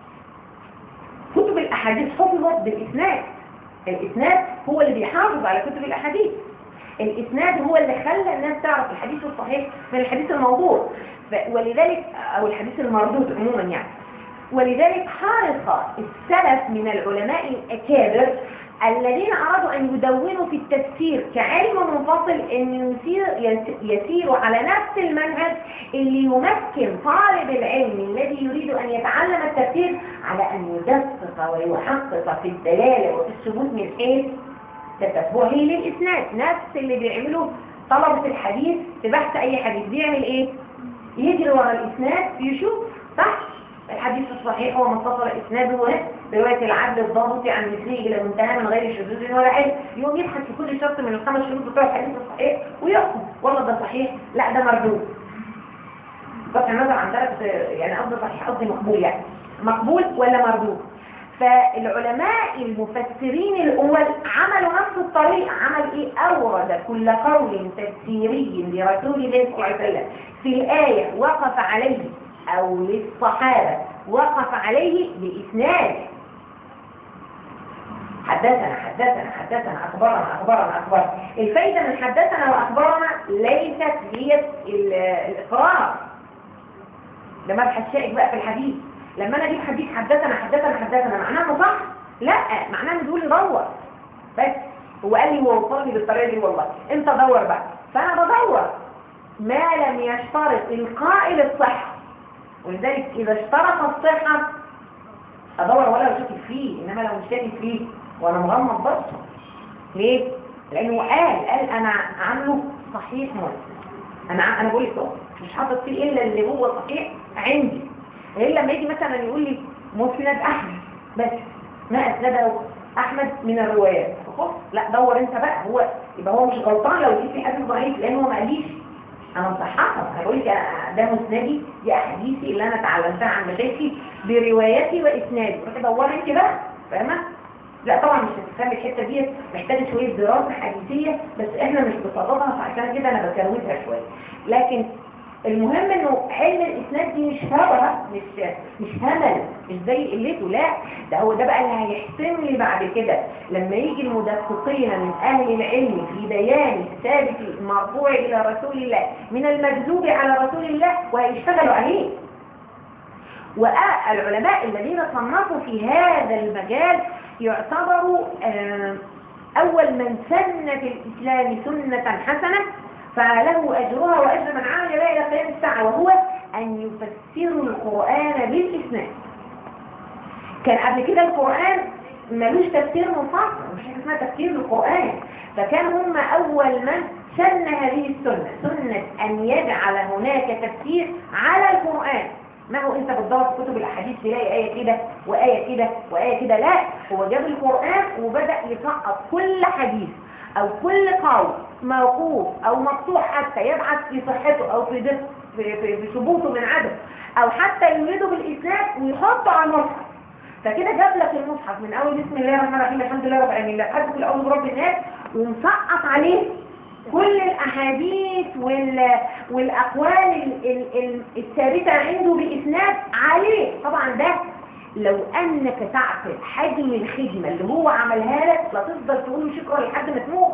كتب الأحاديث حفظت بالإسناد الإسناد هو اللي بيحافظ على كتب الأحاديث الإسناد هو اللي خلى الناس تعرف الحديث الصحيح من الحديث الموضوع ف- ولذلك أو الحديث المردود عموما يعني ولذلك حرص السلف من العلماء الأكابر الذين أرادوا أن يدونوا في التفسير كعلم منفصل أن يسير يسيروا على نفس المنهج اللي يمكن طالب العلم الذي يريد أن يتعلم التفسير على أن يدقق ويحقق في الدلالة وفي الثبوت من حيث تتبعه للإسناد نفس اللي بيعمله طلبة الحديث في بحث أي حديث بيعمل إيه؟ يجري ورا الإسناد يشوف صح؟ الحديث الصحيح هو متصل إسناده رواية العدل الضابط عن مثله إلى منتهى من غير شذوذ ولا علم يوم يبحث في كل شرط من الخمس شروط بتوع الحديث الصحيح ويحكم والله ده صحيح لا ده مردود قطع النظر عن ثلاث يعني قصدي صحيح قصدي مقبول يعني مقبول ولا مردود فالعلماء المفسرين الأول عملوا نفس الطريقة عمل إيه أورد كل قول تفسيري لرسول الله صلى الله عليه وسلم في الآية وقف عليه أو للصحابة وقف عليه بإسناد حدثنا حدثنا حدثنا أخبرنا أخبرنا أخبرنا الفايدة من حدثنا وأخبرنا ليست هي ال- الإقرار ده مبحث شائك بقى في الحديث لما انا اجيب حديث حدثنا حدثنا حدثنا معناه انه صح لا معناه انه بيقول لي دور بس هو قال لي هو وصلني بالطريقه دي والله انت دور بقى فانا بدور ما لم يشترط القائل الصحه ولذلك اذا اشترط الصحه ادور ولا اشكك فيه انما لو مش شاكك فيه وانا مغمض بس ليه لانه قال قال انا عامله صحيح مسلم انا ع- انا بقول لك اهو مش حاطط فيه الا اللي هو صحيح عندي غير لما يجي مثلا يقول لي مسند احمد بس ما اسنده احمد من الروايات خلاص لا دور انت بقى هو يبقى هو مش غلطان لو جيت في حديث ضعيف لان هو ما قاليش انا مصححها انا بقول لك أنا- ده مسندي دي احاديثي اللي انا اتعلمتها عن مشايخي برواياتي واسنادي روحي دوري انت بقى فاهمه لا طبعا مش هتفهمي الحته دي محتاجه شويه دراسه حديثيه بس احنا مش بصددها فعشان كده انا بكروتها شويه لكن المهم انه علم الاسناد دي مش هبره مش مش همل مش زي قلته لا ده هو ده بقى اللي هيحسن لي بعد كده لما يجي المدققين من اهل العلم في بيان الثابت المرفوع الى رسول الله من المكذوب على رسول الله وهيشتغلوا عليه والعلماء الذين صنفوا في هذا المجال يعتبروا آه، أول من سن في الإسلام سنة حسنة فله أجرها وأجر من عمل بها إلى قيام الساعة وهو أن يفسروا القرآن بالإسناد كان قبل كده القرآن ملوش تفسير منفصل مش حاجة اسمها تفسير القرآن فكان هم أول من سن هذه السنة سنة أن يجعل هناك تفسير على القرآن ما هو انت بتدور في كتب الاحاديث تلاقي ايه كده وايه كده وايه كده لا هو جاب القران وبدا يسقط كل حديث او كل قول موقوف او مقطوع حتى يبعث في صحته او في دق في, في, في ثبوته من عدم او حتى يريده بالاسناد ويحطه على المصحف فكده جاب لك المصحف من اول بسم الله الرحمن الرحيم الحمد لله رب العالمين لحد كل اول رب الناس ومسقط عليه كل الأحاديث وال... والأقوال ال... ال... ال... الثابتة عنده بإسناد عليه طبعا ده لو أنك تعقل حجم الخدمة اللي هو عملها لك لا تفضل تقول له شكرا لحد ما تموت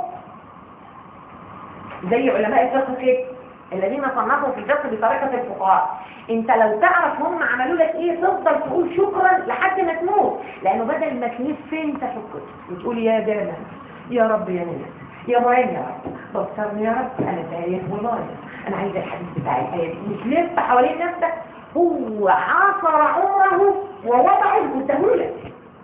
زي علماء الفقه كده الذين صنفوا في الفقه بطريقة الفقهاء انت لو تعرف هم عملوا لك ايه تفضل تقول شكرا لحد ما تموت لانه بدل ما تلف انت في الكتب وتقول يا جامع يا رب يا ناس يا معين يا رب بصرني يا رب انا تايه والله انا عايز الحديث بتاع الايه دي مش لف حوالين نفسك هو عاصر عمره ووضعه قدامهولك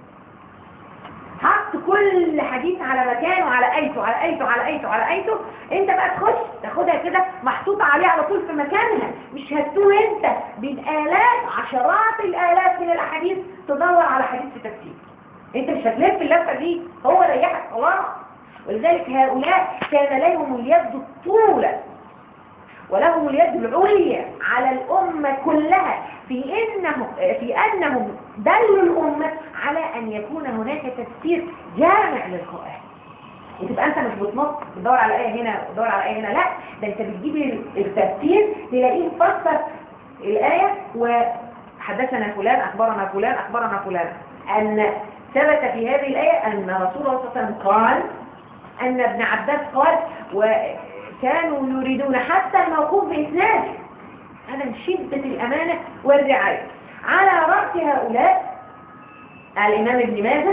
حط كل حديث على مكانه على ايته على ايته على ايته على ايته انت بقى تخش تاخدها كده محطوطه عليه على طول في مكانها مش هتوه انت بين الاف عشرات الالاف من الاحاديث تدور على حديث في تفسير انت مش هتلف اللفه دي هو ريحك خلاص ولذلك هؤلاء كان لهم اليد الطولة ولهم اليد العليا على الأمة كلها في إنهم في أنهم دلوا الأمة على أن يكون هناك تفسير جامع للقرآن وتبقى انت مش بتنط تدور على ايه هنا وتدور على ايه هنا لا ده انت بتجيب التفسير تلاقيه مفسر الايه وحدثنا فلان اخبرنا فلان اخبرنا فلان ان ثبت في هذه الايه ان رسول الله صلى الله عليه وسلم قال ان ابن عباس قال وكانوا يريدون حتى الموقوف باسناد هذا من شده الامانه والرعايه على راس هؤلاء الامام ابن ماجه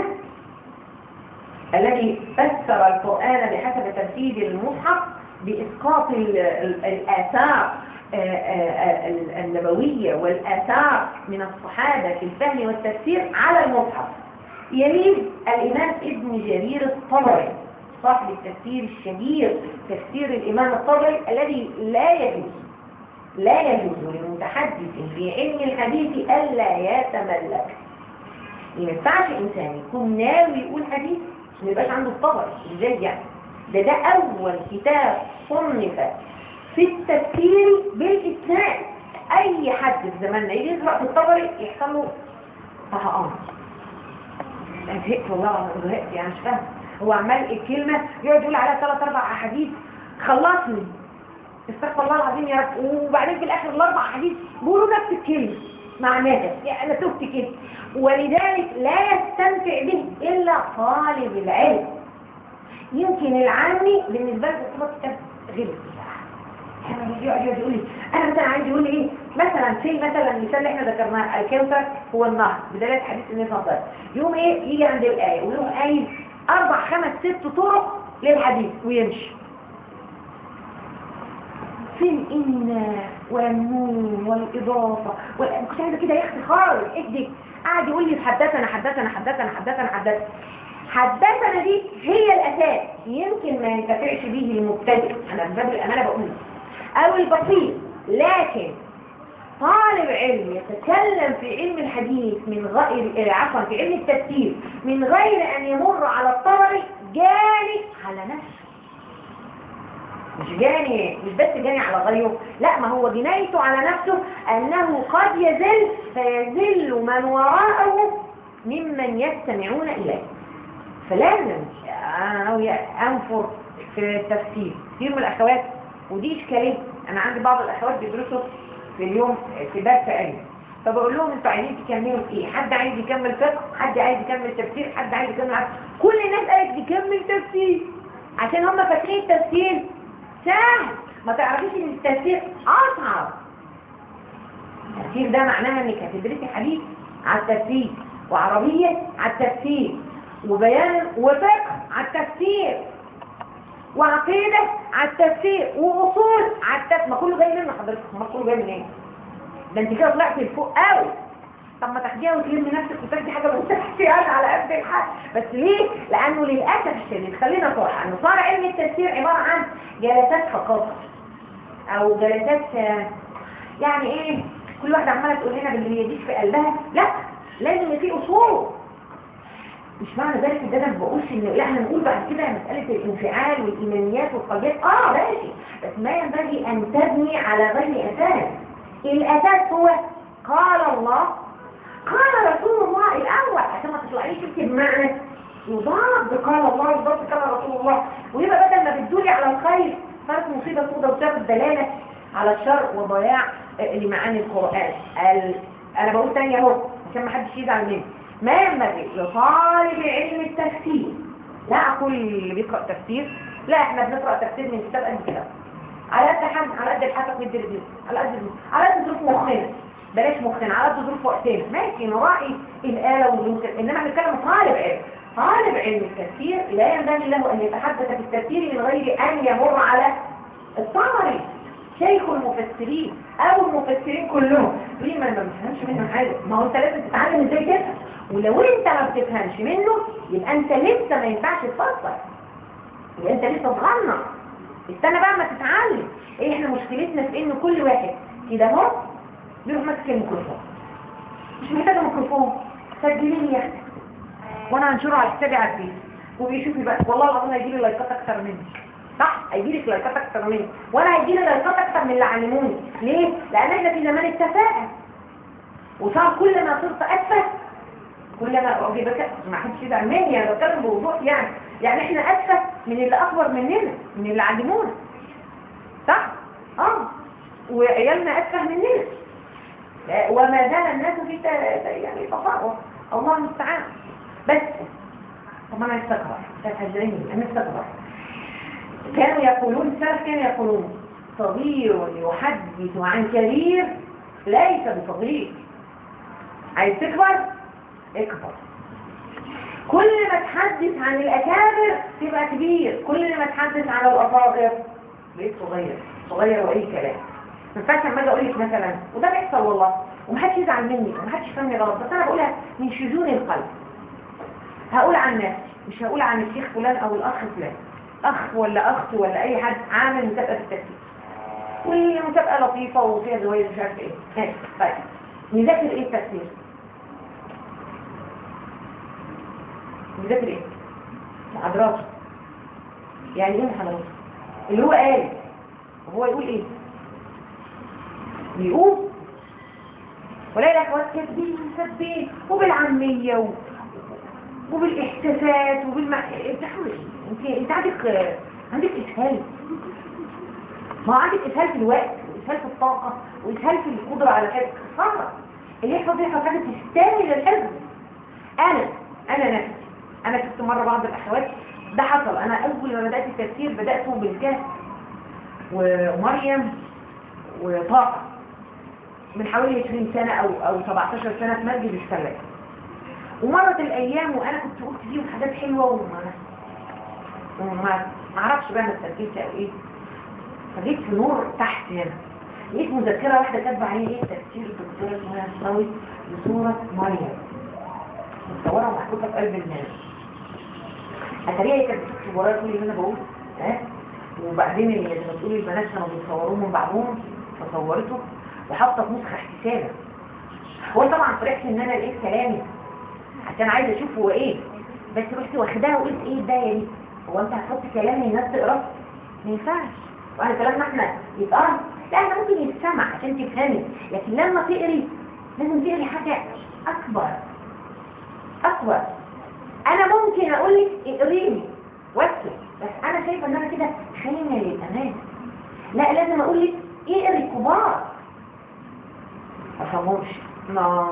الذي فسر القرآن بحسب ترتيب المصحف بإسقاط ال- ال- الآثار آه، آه، آه، النبوية والآثار من الصحابة في الفهم والتفسير على المصحف يليه الإمام ابن جرير الطبري صاحب التفسير الشهير تفسير الإمام الطبري الذي لا يجوز لا يجوز لمتحدث في علم الحديث ألا يتملك ما ينفعش إنسان يكون ناوي يقول حديث ما يبقاش عنده الطبري ازاي يعني ده ده أول كتاب صنف في التفسير بالإسناد أي حد في زماننا يجي يقرأ في الطبري يحصل له طهقان أنا زهقت والله أنا زهقت يعني مش فاهم هو عمال الكلمة يقعد يقول عليها ثلاث أربع أحاديث خلصني استغفر الله العظيم يا رب وبعدين في الآخر الأربع أحاديث بيقولوا نفس الكلمة معناها يعني أنا تهت كده ولذلك لا يستمتع به إلا طالب العلم يمكن العامي بالنسبة له صفات كتاب غير بصراحة يعني يقعد يقعد يقول لي انا مثلا عايز يقول لي ايه مثلا في مثلا المثال اللي احنا ذكرناه الكوثر هو النهر بدايه حديث النبي صلى الله عليه وسلم يقوم ايه يجي عند الايه ويقوم قايل اربع خمس ست طرق للحديث ويمشي فين ان والنون والاضافه وال- كنت عايزه كده يا اختي خالص اهدي قاعد يقول لي حدثنا حدثنا حدثنا حدثنا حدثنا حدثنا دي هي الاساس يمكن ما ينتفعش به المبتدئ انا بباب الامانه بقول او البسيط لكن طالب علم يتكلم في علم الحديث من غير آه، عفوا في علم التفسير من غير ان يمر على الطبري جاني على نفسه مش جاني مش بس جاني على غيره لا ما هو جنايته على نفسه انه قد يزل فيزل من وراءه ممن يستمعون اليه فلازم أنا انفر في التفسير كثير من الاخوات ودي اشكاليه انا عندي بعض الاخوات بيدرسوا في اليوم في درس علم فبقول لهم انتوا عايزين تكملوا في ايه حد عايز يكمل فقه حد عايز يكمل تفسير حد عايز يكمل عقل. كل الناس قالت تكمل تفسير عشان هم فاكرين التفسير سهل ما تعرفيش ان التفسير اصعب التفسير ده معناها انك هتدرسي حديث على التفسير وعربية على التفسير وبيان وفقه على التفسير وعقيدة على التفسير وأصول على التفسير ما كله جاي منه حضرتك ما كله جاي منين ده انت كده طلعتي لفوق قوي طب ما تاخديها وتلمي نفسك وتاخدي حاجه من تحتيات على قد الحق بس ليه لانه للاسف الشديد خلينا صراحه انه صار علم التفسير عباره عن جلسات ثقافه او جلسات آه، يعني ايه كل واحده عماله تقول لنا باللي يجيش في قلبها لا لازم يبقى في اصول مش معنى ذلك ان انا ما بقولش ان لا احنا نقول بعد كده مساله الانفعال والايمانيات والقضيات اه ماشي بس ما ينبغي ان تبني على غير اساس الاساس هو قال الله قال رسول الله الاول عشان ما تطلعيش انت بمعنى يضاد قال الله يضاد قال رسول الله ويبقى بدل ما بتدوري على الخير صارت مصيبه سوداء وتاخد دلاله على الشر وضياع آه، لمعاني القران ال... انا بقول تاني اهو عشان ما حدش يزعل مني ما ينبغي لطالب علم التفسير لا اقول اللي بيقرا تفسير لا احنا بنقرا تفسير من كتاب قد كده على قد حد على قد الحسب ندي ريفيو على قد على قد ظروف مخنا بلاش مخنا على قد ظروف وقتنا ماشي نراعي الآلة والممكن انما بنتكلم طالب علم طالب علم التفسير لا ينبغي له ان يتحدث في التفسير من غير ان يمر على الطبري شيخ المفسرين او المفسرين كلهم ليه ما ما بتفهمش منه حاجه ما هو انت لازم تتعلم ازاي تفهم ولو انت ما بتفهمش منه يبقى انت لسه ما ينفعش تفسر يبقى انت لسه صغنن استنى بقى ما تتعلم ايه احنا مشكلتنا في ان كل واحد كده اهو بيروح ماسك الميكروفون مش محتاجه ميكروفون سجلي لي يا اختي وانا هنشره على حسابي على الفيس وبيشوفي بقى والله العظيم هيجي لي لايكات اكتر منك صح هيجي لك لايكات اكتر مني وانا هيجي لي لايكات اكتر من اللي علموني ليه لان احنا في زمان التفاهه وصار كل ما صرت اتفه كل ما اعجبك ما حدش يزعل مني انا بتكلم بوضوح يعني يعني احنا اتفه من اللي اكبر مننا من اللي علمونا صح اه وعيالنا اتفه مننا لا، وما زال الناس في ت- يعني تفاوت الله المستعان بس طب انا استكبر تتحذرني انا استكبر كانوا يقولون السلف كانوا يقولون صغير يحدث عن كبير ليس بصغير عايز تكبر اكبر كل ما تحدث عن الاكابر تبقى كبير كل ما تحدث عن الاصاغر بقيت صغير صغير واي كلام ما ينفعش لما اجي اقول لك مثلا وده بيحصل والله ومحدش يزعل مني ومحدش يفهمني غلط بس انا بقولها من شذون القلب هقول عن نفسي مش هقول عن الشيخ فلان او الاخ فلان اخ ولا اخت ولا اي حد عامل مسابقه في التفكير وهي مسابقه لطيفه وفيها زوايا مش عارفه ايه ماشي طيب نذاكر ايه التفسير نذاكر ايه محاضراته يعني ايه محاضراته اللي هو قال وهو يقول ايه بيقول ولا الاخوات كاتبين كاتبين وبالعاميه و... وبالاحساسات وبالم انت حاولي انت انت عندك عندك اسهال ما هو عندك اسهال في الوقت واسهال في الطاقه واسهال في القدره على الحفظ صعبه اللي يحفظ يحفظ حاجه تستاهل الحفظ انا انا نفسي انا شفت مره بعض الاخوات ده حصل انا اول ما بدات التفسير بداته بالكهف ومريم وطاقه من حوالي 20 سنه او او 17 سنه في مسجد السلام ومرت الايام وانا كنت قلت فيهم حاجات حلوه وما وما اعرفش بقى انا اتسجلت او ايه فجيت في نور تحت هنا لقيت مذكره واحده كاتبه عليه ايه تفسير الدكتوره اسمها الصاوي لسوره مريم متصوره ومحطوطه في قلب الناس اتاريها هي كانت بتكتب ورايا كل اللي انا بقوله ها وبعدين اللي بتقول البنات كانوا بيصوروه من بعضهم فصورته وحاطه في نسخه احتسابه هو طبعا فرحت ان انا لقيت كلامي عشان عايزه اشوف هو ايه بس رحت واخداها وقلت ايه الدايه دي هو انت هتحط كلام الناس تقراه ما ينفعش واحنا كلامنا احنا يتقرا لا احنا ممكن يتسمع عشان تفهمي لكن لما تقري لازم تقري حاجه اكبر اكبر انا ممكن اقول لك اقريني واكتب بس انا شايفه ان انا كده خاينه للامان لا لازم اقول لك اقري كبار ما فهموش لا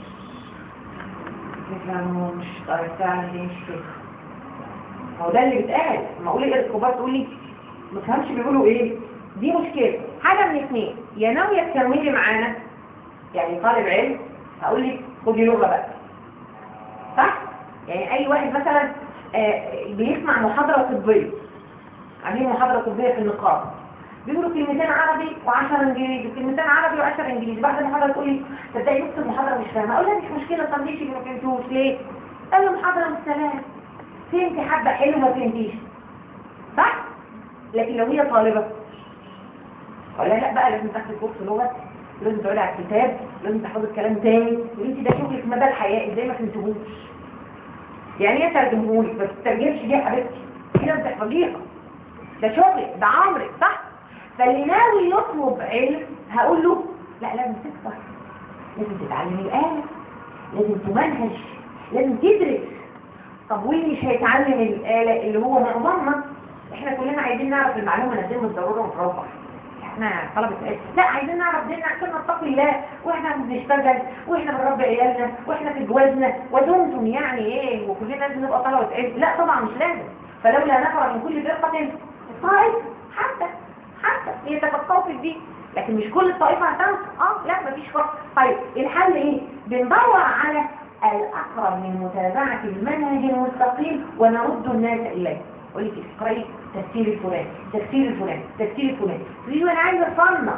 ما فهموش طيب تعالى دي مش كده هو ده اللي بيتقال ما اقول اقري كبار تقول لي ما فهمش بيقولوا ايه دي مشكله حاجه من اثنين يا ناويه تكملي معانا يعني طالب علم هقول لك خدي لغه بقى صح يعني اي واحد مثلا آه، بيسمع محاضره طبيه عاملين محاضره طبيه في النقاط بيقولوا كلمتين عربي و10 انجليزي كلمتين عربي و10 انجليزي بعد المحاضره تقول لي تصدقي نص المحاضره مش فاهمه اقول لها مش مشكله طب ليش ما فهمتوش ليه قال له محاضره بالسلام فهمتي حبه حلو ما فهمتيش صح لكن لو هي طالبه اقول لها لا بقى لازم تاخدي كورس لغه لازم تقعدي على الكتاب لازم تحفظي الكلام تاني وانت ده شغلك مدى الحياه ازاي ما فهمتهوش يعني ايه ترجمهولك بس ترجمش دي يا حبيبتي كده بتحفظيها ده شغلك ده عمرك صح فاللي ناوي يطلب علم هقول له لا لازم تكبر لازم تتعلم الآلة لازم تمنهج لازم تدرس طب واللي مش هيتعلم الآلة اللي هو معظمنا احنا كلنا عايزين نعرف المعلومة نقدمها بالضرورة ونروح احنا طلبة علم لا عايزين نعرف ديننا عشان نتقي الله واحنا بنشتغل واحنا بنربي عيالنا واحنا في جوازنا ودمتم يعني ايه وكلنا لازم نبقى طلبة علم لا طبعا مش لازم فلولا نفر من كل فرقة طائف حتى حتى يتفقهوا في الدين لكن مش كل الطائفة هتنسى اه لا مفيش فرق طيب الحل ايه بندور على الاقرب من متابعة المنهج المستقيم ونرد الناس اليه اقول لك اقراي تفسير الفلاني تفسير الفلاني تفسير الفلاني تقولي وانا عايزه اصنف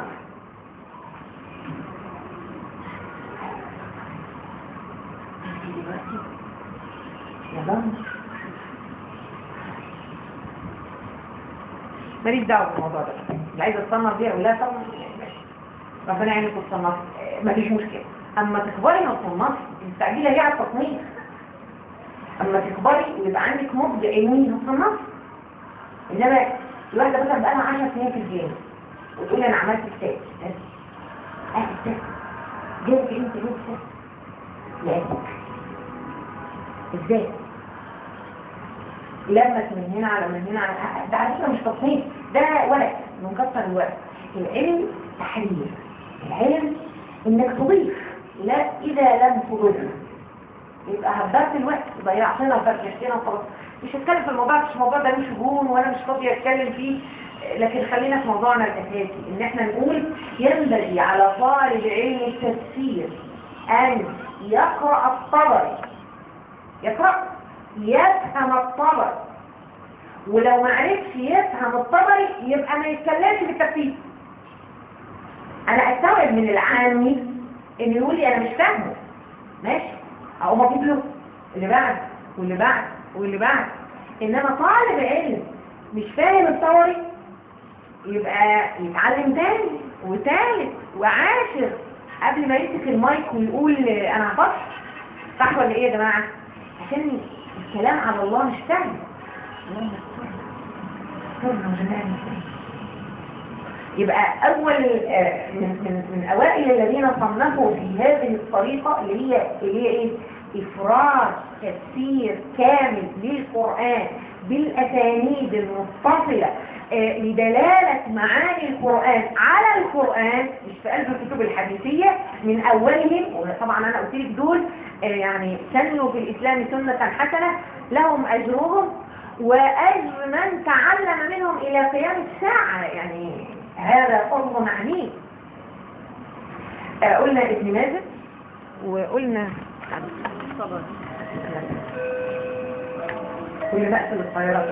انت دلوقتي يا بابا ماليش دعوه بالموضوع ده اللي عايزه اتصنف بيها ولا طبعا ماشي ربنا يعينك وتصنفي مفيش مشكله اما تكبري ما تصنفي مستعجله ليه على التصنيف اما تكبري ويبقى عندك نضج علمي هتصنفي انما الواحدة مثلا بقى لها 10 سنين في الجامعة وتقول انا عملت كتاب بس اه كتاب جبت انت ليه كتاب لقيتك ازاي لمت من هنا على من هنا على ده على فكره مش تصنيف ده ورق منكسر الورق العلم تحرير العلم انك تضيف لا اذا لم تضيف يبقى هبرت الوقت ضيعتنا وفرجتنا وخلاص مش هتكلم في الموضوع مش الموضوع ده مش جون وانا مش فاضيه اتكلم فيه لكن خلينا في موضوعنا الاساسي ان احنا نقول ينبغي على طالب علم التفسير ان يقرا الطبري يقرا يفهم الطبري ولو ما عرفش يفهم الطبري يبقى ما يتكلمش بالتفسير انا استوعب من العامي ان يقول لي انا مش فاهمه ماشي اقوم اجيب له اللي بعد واللي بعد واللي بعد انما طالب علم مش فاهم الطبري يبقى يتعلم تاني وتالت وعاشر قبل ما يمسك المايك ويقول انا هفصل صح ولا ايه يا جماعه عشان الكلام على الله مش سهل اللهم يبقى أول آه، من, من, من أوائل الذين صنفوا في هذه الطريقة اللي هي اللي هي إيه؟ إفراد تفسير كامل للقرآن بالأسانيد المتصلة آه، لدلالة معاني القرآن على القرآن مش في قلب الكتب الحديثية من أولهم وطبعا أنا قلت لك دول آه، يعني سنوا في الإسلام سنة حسنة لهم أجرهم وأجر من تعلم منهم إلى قيام الساعة يعني هذا فضل عنيف آه، قلنا ابن ماجد وقلنا طبعا كل بأس للطيارات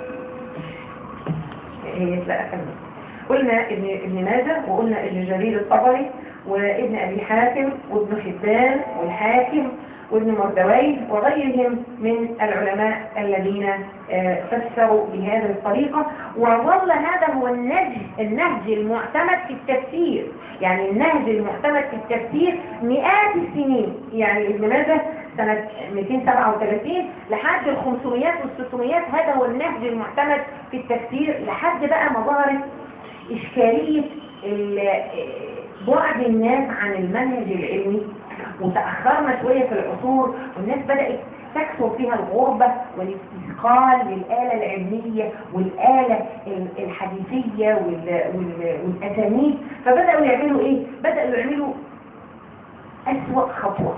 هي لا أكمل قلنا ابن ابن ماجه وقلنا ابن جرير الطبري وابن أبي حاتم وابن حبان والحاكم وابن مردويه وغيرهم من العلماء الذين آه، فسروا بهذه الطريقة وظل هذا هو النهج النهج المعتمد في التفسير يعني النهج المعتمد في التفسير مئات السنين يعني ابن ماجه سنة 237 لحد ال 500 وال 600 هذا هو النهج المعتمد في التفسير لحد بقى ما ظهرت إشكالية ال- بعد الناس عن المنهج العلمي وتأخرنا شوية في العصور والناس بدأت تكثر فيها الغربة والاستثقال للآلة العلمية والآلة ال- الحديثية وال- وال- والأسانيد فبدأوا يعملوا إيه؟ بدأوا يعملوا أسوأ خطوة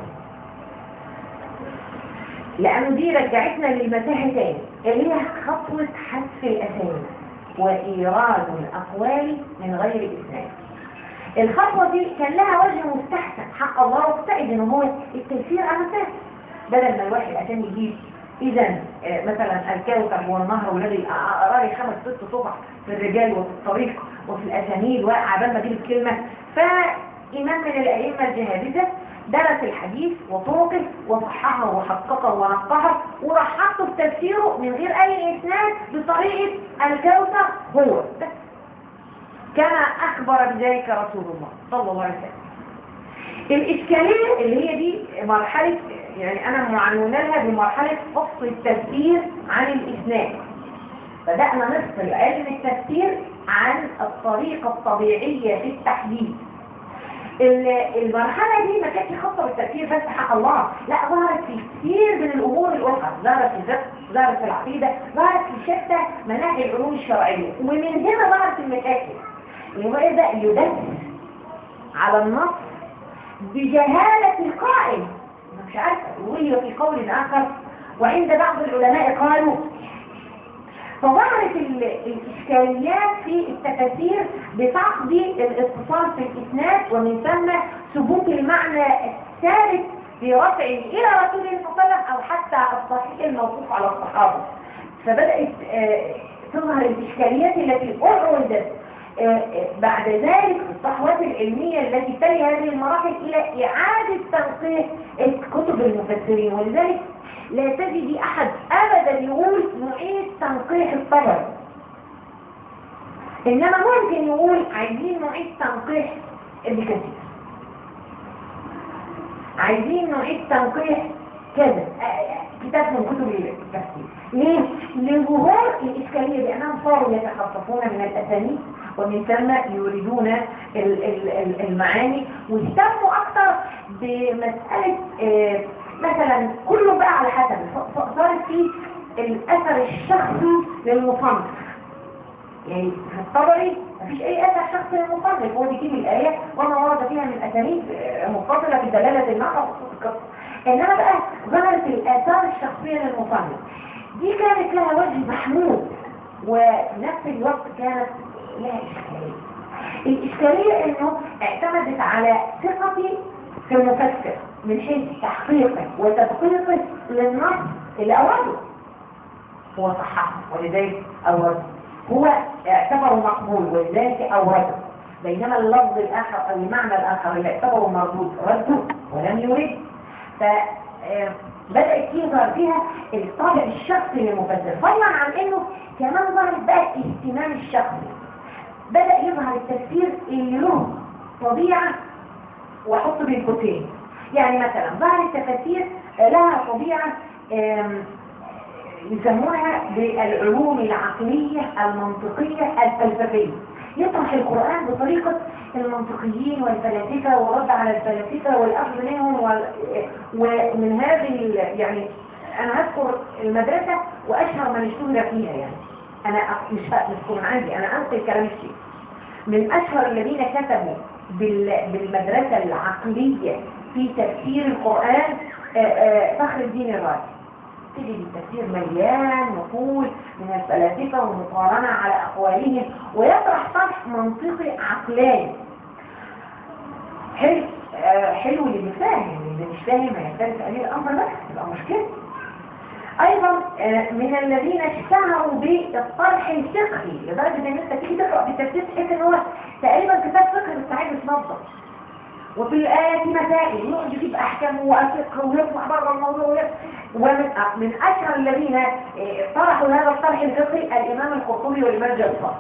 لأنه دي رجعتنا للمتاهة تاني اللي هي خطوة حذف الأسانيد وإيراد الأقوال من غير إسناد الخطوة دي كان لها وجه مستحسن حق الله واقتئد ان هو التيسير على سهل بدل ما الواحد عشان يجيب اذا آه، مثلا الكوكب والنهر والذي قراري خمس ست صفح في الرجال وفي الطريق وفي الاسانيد وعبال ما اجيب الكلمه فامام من الائمه الجهابذه درس الحديث وطرقه وصححه وحققه ونقحه وراح حطه في تفسيره من غير اي اسناد بطريقه الكوثر هو بس كما أخبر بذلك رسول الله صلى الله عليه وسلم الإشكالية اللي هي دي مرحلة يعني أنا معنونة لها بمرحلة فصل التفسير عن الإسناد بدأنا نفصل علم التفسير عن الطريقة الطبيعية في التحديد ال- المرحلة دي ما كانتش خاصة بالتفسير بس حق الله لا ظهرت في كثير من الأمور الأخرى ظهرت في الفقه ظهرت في العقيدة ظهرت في شتى مناهج العلوم الشرعية ومن هنا ظهرت المشاكل اللي هو يبدأ يدس على النص بجهالة القائل أنا مش عارفة وهي في قول آخر وعند بعض العلماء قالوا فظهرت ال- الإشكاليات في التفاسير بفقد الاتصال في الإسناد ومن ثم ثبوت المعنى الثابت في رفعه إلى رسول الله صلى الله عليه وسلم أو حتى الصحيح الموقوف على الصحابة فبدأت آه، تظهر الإشكاليات التي أعرضت آه، آه، بعد ذلك في الصحوات العلمية التي تلي هذه المراحل إلى إعادة تنقيح كتب المفسرين ولذلك لا تجد أحد أبدا يقول نعيد تنقيح الطبر إنما ممكن يقول عايزين نعيد تنقيح ابن كثير عايزين نعيد تنقيح كذا آه، كتاب من كتب التفسير ليه؟ لظهور الإشكالية بأنهم صاروا يتخصصون من الأسانيد ومن ثم يريدون ال- ال- ال- المعاني واهتموا أكثر بمسألة آه، مثلا كله بقى على حسب ص- ص- صارت في الأثر الشخصي للمصنف يعني في الطبري مفيش اي اثر شخصي للمصنف هو بيجيب الايه وما ورد فيها من اسانيد آه، متصله بدلاله المعنى وخصوص القصه انما بقى ظهرت الاثار الشخصيه للمصنف دي كانت لها وجه محمود وفي نفس الوقت كانت لها اشكاليه الاشكاليه انه اعتمدت على ثقتي في المفسر من حيث تحقيقه وتدقيقه للنص اللي اورده هو صححه ولذلك أورده هو اعتبره مقبول ولذلك أورده بينما اللفظ الآخر أو المعنى الآخر اللي اعتبره مردود رده ولم يرد فبدأت يظهر فيها الطابع الشخصي للمفسر فضلا عن انه كمان ظهر بقى الاهتمام الشخصي بدأ يظهر التفسير اللي له طبيعة واحط بين قوسين يعني مثلا ظهر التفاسير لها طبيعة آم، يسمونها بالعلوم العقلية المنطقية الفلسفية يطرح القرآن بطريقة المنطقيين والفلاسفة والرد على الفلاسفة والأخذ منهم وال... ومن هذه ال... يعني أنا هذكر المدرسة وأشهر من اشتهر فيها يعني أنا أ- مش ه- مش من عندي أنا أنقل كلام الشيخ من أشهر الذين كتبوا بال... بالمدرسة العقلية في تفسير القرآن آه، آه، فخر الدين الرازي تجد التفسير مليان نقول من الفلاسفة ومقارنة على أقوالهم ويطرح طرح منطقي عقلاني حلو آه، حلو اللي فاهم اللي مش فاهم هيختلف عليه الأمر بس تبقى مشكلة أيضا آه، من الذين اشتهروا بالطرح الفقهي لدرجة إن أنت تيجي تقرأ بالتفسير تحس إن هو تقريبا كتاب فقهي مستعد يتنظم وفي الآيات مسائل يقعد يجيب أحكام وأفقه ويطلع بره الموضوع ويطلع. ومن من أشهر الذين آه، طرحوا هذا الطرح الفقهي الإمام القرطبي والإمام الجلصاني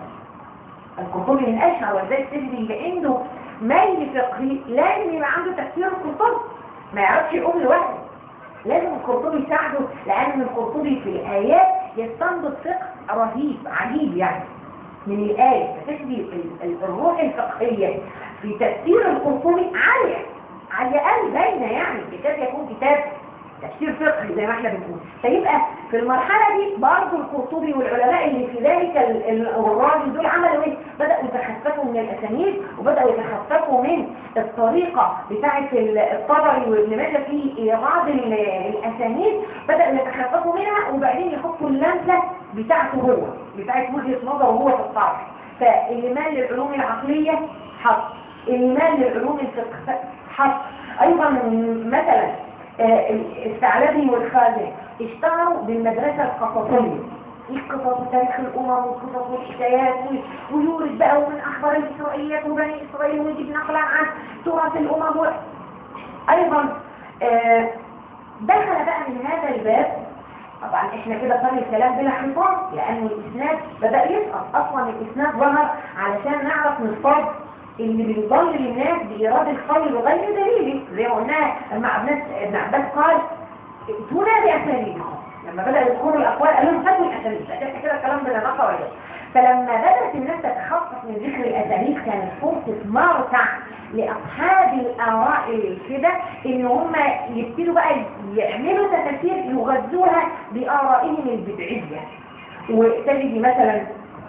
القرطبي من أشهر ولذلك تجد اللي عنده ميل فقهي لازم يبقى عنده تفسير القرطبي ما يعرفش يقوم لوحده لازم القرطبي يساعده لأن القرطبي في الآيات يستنبط فقه رهيب عجيب يعني من الآية فتجد ال- ال- الروح الفقهية في تفسير القرطبي عالية عالية قوي باينة يعني كتاب يكون كتاب تفسير فقهي زي ما احنا بنقول فيبقى في المرحلة دي برضه القرطبي والعلماء اللي في ذلك ال- ال- الراجل دول عملوا ايه؟ بدأوا يتخففوا من الأسانيد وبدأوا يتخففوا من الطريقة بتاعة ال- الطبري وابن ماجه في إيراد ال- الأسانيد بدأوا يتخففوا منها وبعدين يحطوا اللمسة بتاعته هو بتاعة وجهة نظره هو في الطرح فاللي مال للعلوم العقلية حط اللي مال للعلوم الفقه حط أيضا مثلا آه، الثعلبي والخازن اشتهروا بالمدرسة القصصية القصص تاريخ الأمم والقصص والحكايات و- ويورد بقى ومن أخبار الإسرائيليات وبني إسرائيل ويجيب نقلا عن تراث الأمم و... أيضا آه، دخل بقى من هذا الباب طبعا احنا كده صار الكلام بلا خطاب لأن الإسناد بدأ يسقط أصلا الإسناد ظهر علشان نعرف نصطاد اللي بيضل الناس بإيراد القول بغير دليل زي ما قلنا لما عباس ابن عباس قال ائتونا بأسانيدكم لما بدأ يذكروا الأقوال قال لهم هاتوا الأسانيد فكده كده الكلام بلا نقى ولا فلما بدأت الناس تتخصص من ذكر الأسانيد كانت فرصة مرتع لأصحاب الآراء الكده إن هم يبتدوا بقى يعملوا تفاسير يغذوها بآرائهم البدعية وتجد مثلا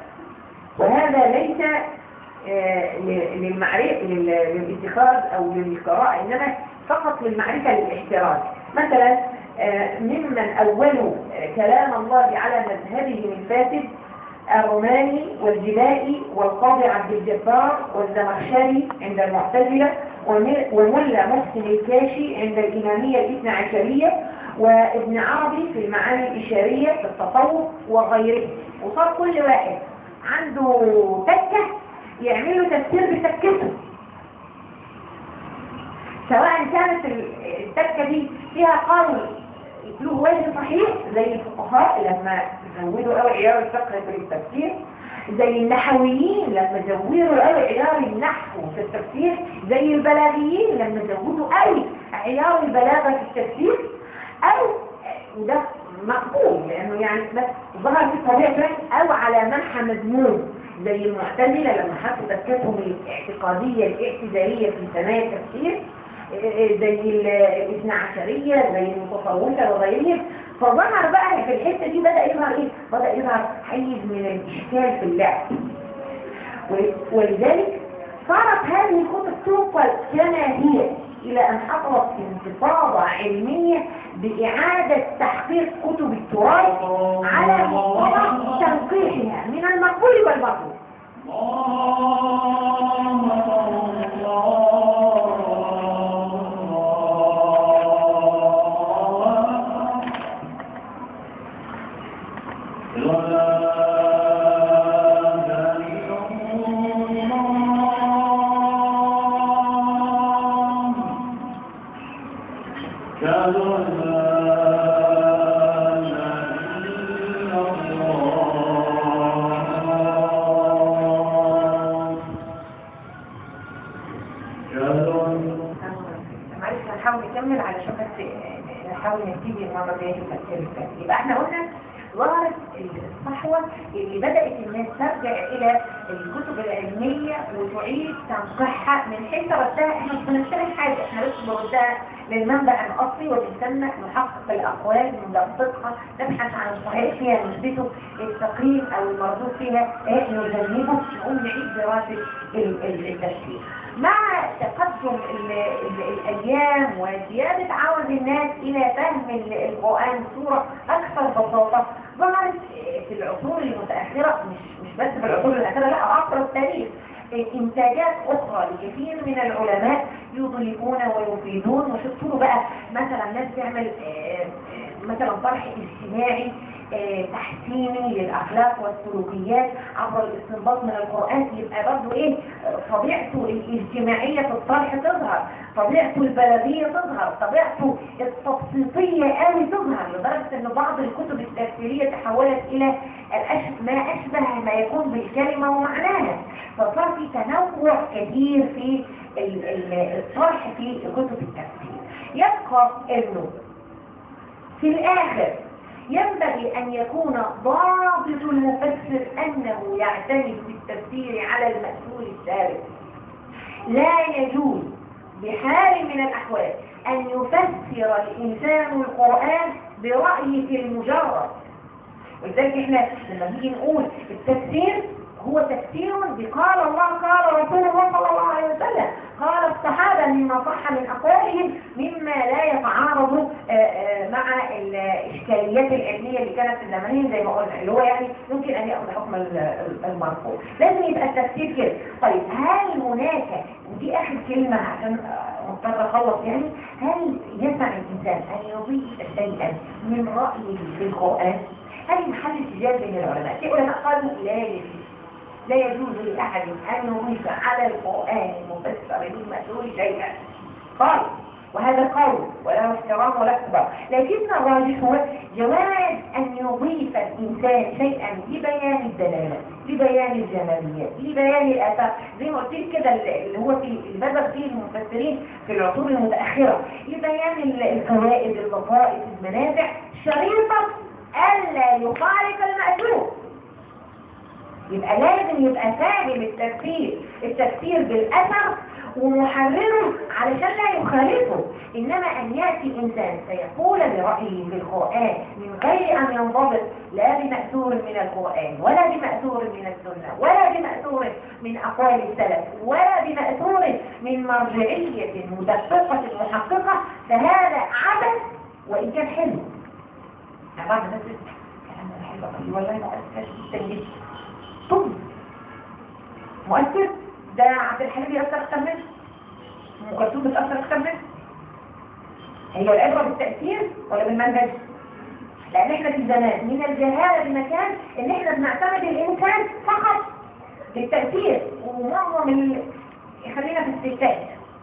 وهذا ليس آه، ل- للمعرفة لل- للاتخاذ أو للقراءة إنما فقط للمعرفة للاحتراز مثلا آه، ممن أولوا آه، كلام الله على مذهبهم الفاسد الروماني والجلائي والقاضي عبد الجبار والزمخشري عند المعتزلة ومل- وملا محسن الكاشي عند الإمامية الاثنى عشرية وابن عربي في المعاني الإشارية في التصوف وغيره وصار كل واحد عنده تكة يعملوا تفسير بتكته سواء كانت التكة دي فيها قول له وجه صحيح زي الفقهاء لما زودوا قوي عيار الفقه في التفسير زي النحويين لما زودوا قوي عيار النحو في التفسير زي البلاغيين لما زودوا قوي عيار البلاغة في التفسير او وده مقبول لانه يعني بس ظهر في طبيعة او على منحى مذموم زي المعتزلة لما حطوا تفكيرهم الاعتقادية الاعتزالية في سماع التفسير إيه زي الاثنى عشرية زي المتصوفة وغيرهم فظهر بقى في الحتة دي بدأ يظهر ايه؟ بدأ يظهر حيز من الاشكال في اللعب و- ولذلك صارت هذه الكتب تنقل كما هي إلى أن حصلت انتفاضة علمية بإعادة تحقيق كتب التراث على مستوى تنقيحها من المقبول والمرفوض معلش هنحاول نكمل علشان بس نحاول نبتدي المرة الجاية في تفسير الكتاب يبقى احنا قلنا ظهرت الصحوة اللي بدأت الناس ترجع إلى الكتب العلمية وتعيد تنقيحها من حيث ردها احنا مش بنشتغل حاجة احنا بس بنردها للمنبع الأصلي وبنسمى نحقق الأقوال ندققها نبحث عن الصحيح فيها نثبته التقييم أو المردود فيها ايه نجنبه نقوم نعيد دراسة ال- ال- التفسير مع تقدم ال- ال- الأيام وزيادة عوز الناس إلى فهم ال- القرآن بصورة أكثر بساطة ظهرت في العصور المتأخرة مش مش بس في العصور الأخيرة لا عصر التاريخ إنتاجات أخرى لكثير من العلماء يضيفون ويفيدون وشفتوا له بقى مثلا ناس تعمل آه، آه، مثلا طرح اجتماعي آه، تحسيني للأخلاق والسلوكيات عبر الاستنباط من القرآن يبقى برضه إيه آه، طبيعته الاجتماعية في الطرح تظهر طبيعته البلدية تظهر طبيعته التبسيطية قوي تظهر لدرجة أن بعض الكتب التفسيرية تحولت إلى الأش- ما أشبه ما يكون بالكلمة ومعناها فصار في تنوع كبير في ال- ال- الطرح في كتب التفسير يبقى أنه في الآخر ينبغي أن يكون ضابط المفسر أنه يعتمد في التفسير على المأثور الثابت لا يجوز بحال من الأحوال أن يفسر الإنسان القرآن برأيه المجرد ولذلك احنا لما نيجي نقول التفسير هو تفسير بقال الله قال رسول الله صلى الله عليه وسلم قال الصحابة مما صح من أقوالهم مما لا يتعارض آه، آه، مع الإشكاليات العلمية اللي كانت في زمانهم زي ما قلنا اللي هو يعني يمكن أن يأخذ حكم ال- ال- المرفوع لازم يبقى التفسير كده طيب هل هناك ودي آخر كلمة عشان آه، مضطر أخلص يعني هل يسع الإنسان أن يضيف شيئا من رأيه في القرآن هل محل التجارة بين العلماء في علماء قالوا لا يجوز لا يجوز لأحد أن يضيف على القرآن المفسر المأثور شيئا قال وهذا قول ولا احترام ولا اكبر لكن الراجح هو جواز أن يضيف الإنسان شيئا لبيان الدلالة لبيان الجماليات لبيان الآثار زي ما قلت لك كده اللي هو في اللي بدأ فيه المفسرين في العصور المتأخرة لبيان ال- الفوائد اللطائف المنافع شريطة ألا يخالف المأثور يبقى لازم يبقى فاهم التفسير التفسير بالأثر ومحرره علشان لا يخالفه إنما أن يأتي إنسان سيقول برأيه في القرآن من غير أن ينضبط لا بمأثور من القرآن ولا بمأثور من السنة ولا بمأثور من أقوال السلف ولا بمأثور من مرجعية مدققة محققة فهذا عبث وإن كان حلو يعني بعض الناس تقول كلام ده حلو قوي والله ما أسفش جدا جدا طب مؤثر ده عبد الحليم يأثر أكتر منه أم كلثوم بتأثر أكتر منه هي العبرة بالتأثير ولا بالمنهج؟ لأن احنا في زمان من الجهالة بمكان إن احنا بنعتمد الإنسان فقط بالتأثير ومعظم ال... خلينا في الستات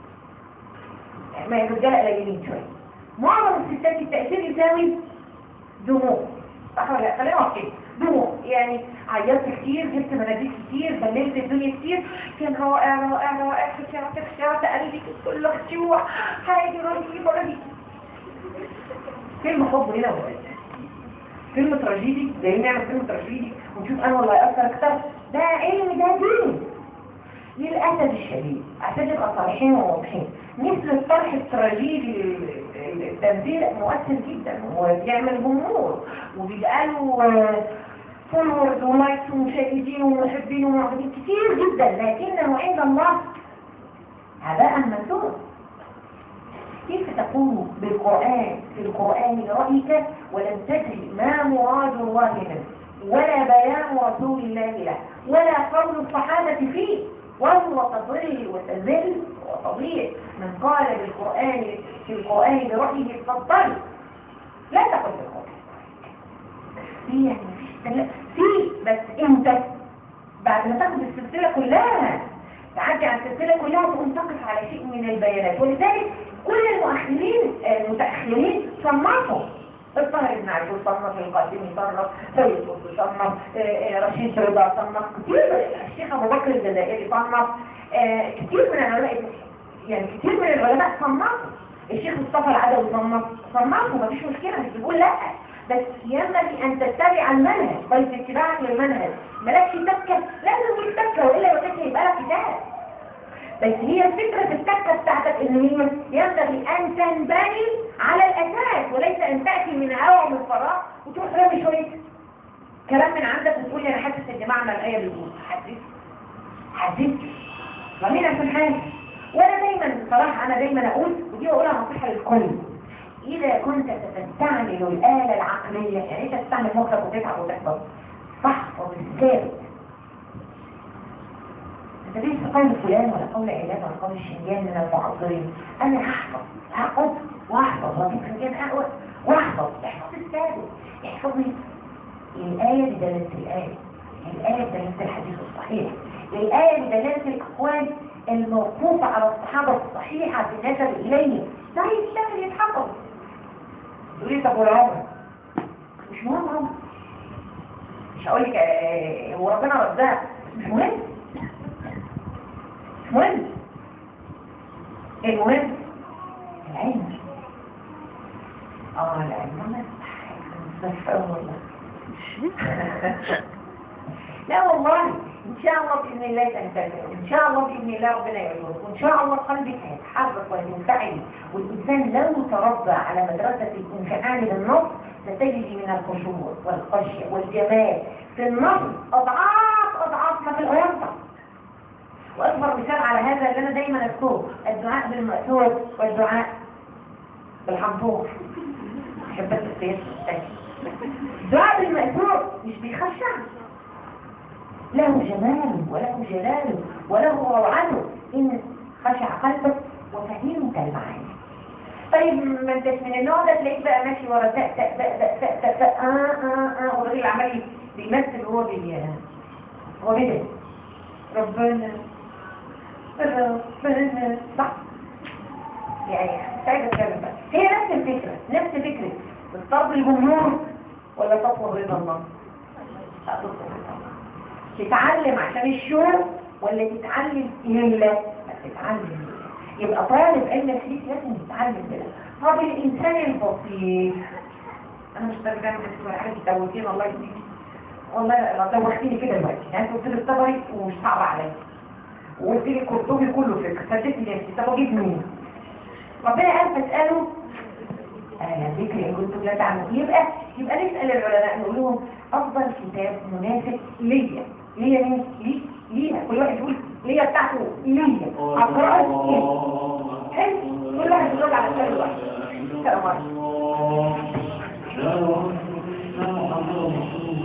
ما الرجالة قليلين شوية معظم الستات التأثير يساوي دموع صح ولا لا؟ خلينا واقعين دموع يعني عيطت كتير جبت مناديل كتير بللت الدنيا كتير كان رائع رائع رائع خشعت خشعت قلبي كله خشوع حاجة رهيبة رهيبة فيلم حب هنا ولا فيلم تراجيدي زي نعمل فيلم تراجيدي ونشوف انا والله هيأثر اكتر ده علم ده دين للأسف الشديد عشان نبقى صريحين وواضحين مثل الطرح التراجيدي التمثيل مؤثر جدا وبيعمل جمهور وبيبقى له فولورز ولايكس ومشاهدين ومحبين ومعجبين كتير جدا لكنه عند الله هباء منثورا كيف تقول بالقرآن في القرآن رأيك ولم تدري ما مراد الله منه ولا بيان رسول الله له ولا قول الصحابة فيه وهو تضل وتذل وتضيع من قال بالقرآن في القرآن برأيه اتفضل لا تقل بالقرآن في يعني مفيش في بس انت بعد ما تاخد السلسلة كلها تعدي على السلسلة كلها تقوم تقف على شيء من البيانات ولذلك كل المؤخرين المتأخرين صنفوا الطاهر بن عاشور صنف القاسم صنف سيد قطب صنف رشيد رضا صنف كتير الشيخ ابو بكر الجزائري صنف كتير من العلماء يعني كتير من العلماء صنفوا الشيخ مصطفى العدوي صنف صنفوا مفيش مشكله مش بيقول لا بس ينبغي ان تتبع المنهج بل اتباعك للمنهج مالكش تكه لازم تجيب تكه والا ما كانش يبقى لك كتاب بس هي الفكرة في التكة بتاعتك ان هي ينبغي ان تنبني على الاساس وليس ان تأتي من هوا ومن فراغ وتروح رامي شوية كلام من عندك وتقول لي انا حاسس ان معنى الايه بيقول حاسس حاسس رمينا في الحال وانا دايما بصراحة انا دايما اقول ودي اقولها نصيحة للكل اذا كنت ستستعمل الآلة العقلية يعني انت تستعمل مخك وتتعب وتحفظ فاحفظ الثابت انت ليس قول فلان ولا قول علان ولا قول الشنجان من المعظرين انا هحفظ هقعد واحفظ واجيب فنجان اقوى واحفظ احفظ الثابت احفظ الآية بدلالة الآية الآية بدلالة الحديث الصحيح الآية بدلالة الأقوال الموقوفة على الصحابة الصحيحة بالنسبة إليه ده يشتغل يتحفظ تقولي طب والعمر مش مهم عمر مش هقول لك آه، هو ربنا رزقك مش مهم مش مهم المهم العلم اه العلم انا مستشفى والله لا والله ان شاء الله باذن الله تنتبه وان شاء الله باذن الله ربنا يعينك وان شاء الله قلبك هيتحرك وهينفعل والانسان لو تربى على مدرسه الانفعال بالنص ستجد من الخشوع والخشيه والجمال في النص اضعاف اضعاف ما في الارض واكبر مثال على هذا اللي انا دايما اذكره الدعاء بالمأثور والدعاء بالحنطور حبات السياسة الدعاء بالمأثور مش بيخشع له جمال وله جلال وله روعته إن خشع قلبك وفهمت المعاني طيب ما انتش من النوع ده تلاقيك بقى ماشي ورا تاء تاء تاء تاء تاء تاء تاء اه اه اه والراجل عمال بيمثل وهو بي هو بيدعي ربنا ربنا صح يعني مش عايزه اتكلم بقى هي نفس الفكره نفس فكره بتطلب الجمهور ولا تطلب رضا الله؟ لا تطلب رضا الله تتعلم عشان الشغل ولا تتعلم لله لا تتعلم لله يبقى طالب علم الحديث لازم يتعلم لله طب الانسان البسيط انا مش ترجمه بس ولا حاجه توتين الله يهديك والله دوختيني كده دلوقتي يعني انت قلت لي الطبري ومش صعب عليا وقلت لي القرطبي كله فكر فادتني نفسي طب اجيب مين ربنا قال فاساله آه ذكر ان كنتم لا تعلمون يبقى يبقى نسال العلماء نقول لهم افضل كتاب مناسب ليا ليا مين لي ليها كل واحد يقول ليا بتاعته ليا اقراه ليه حلو كل واحد يقول على سؤال واحد السلام عليكم الله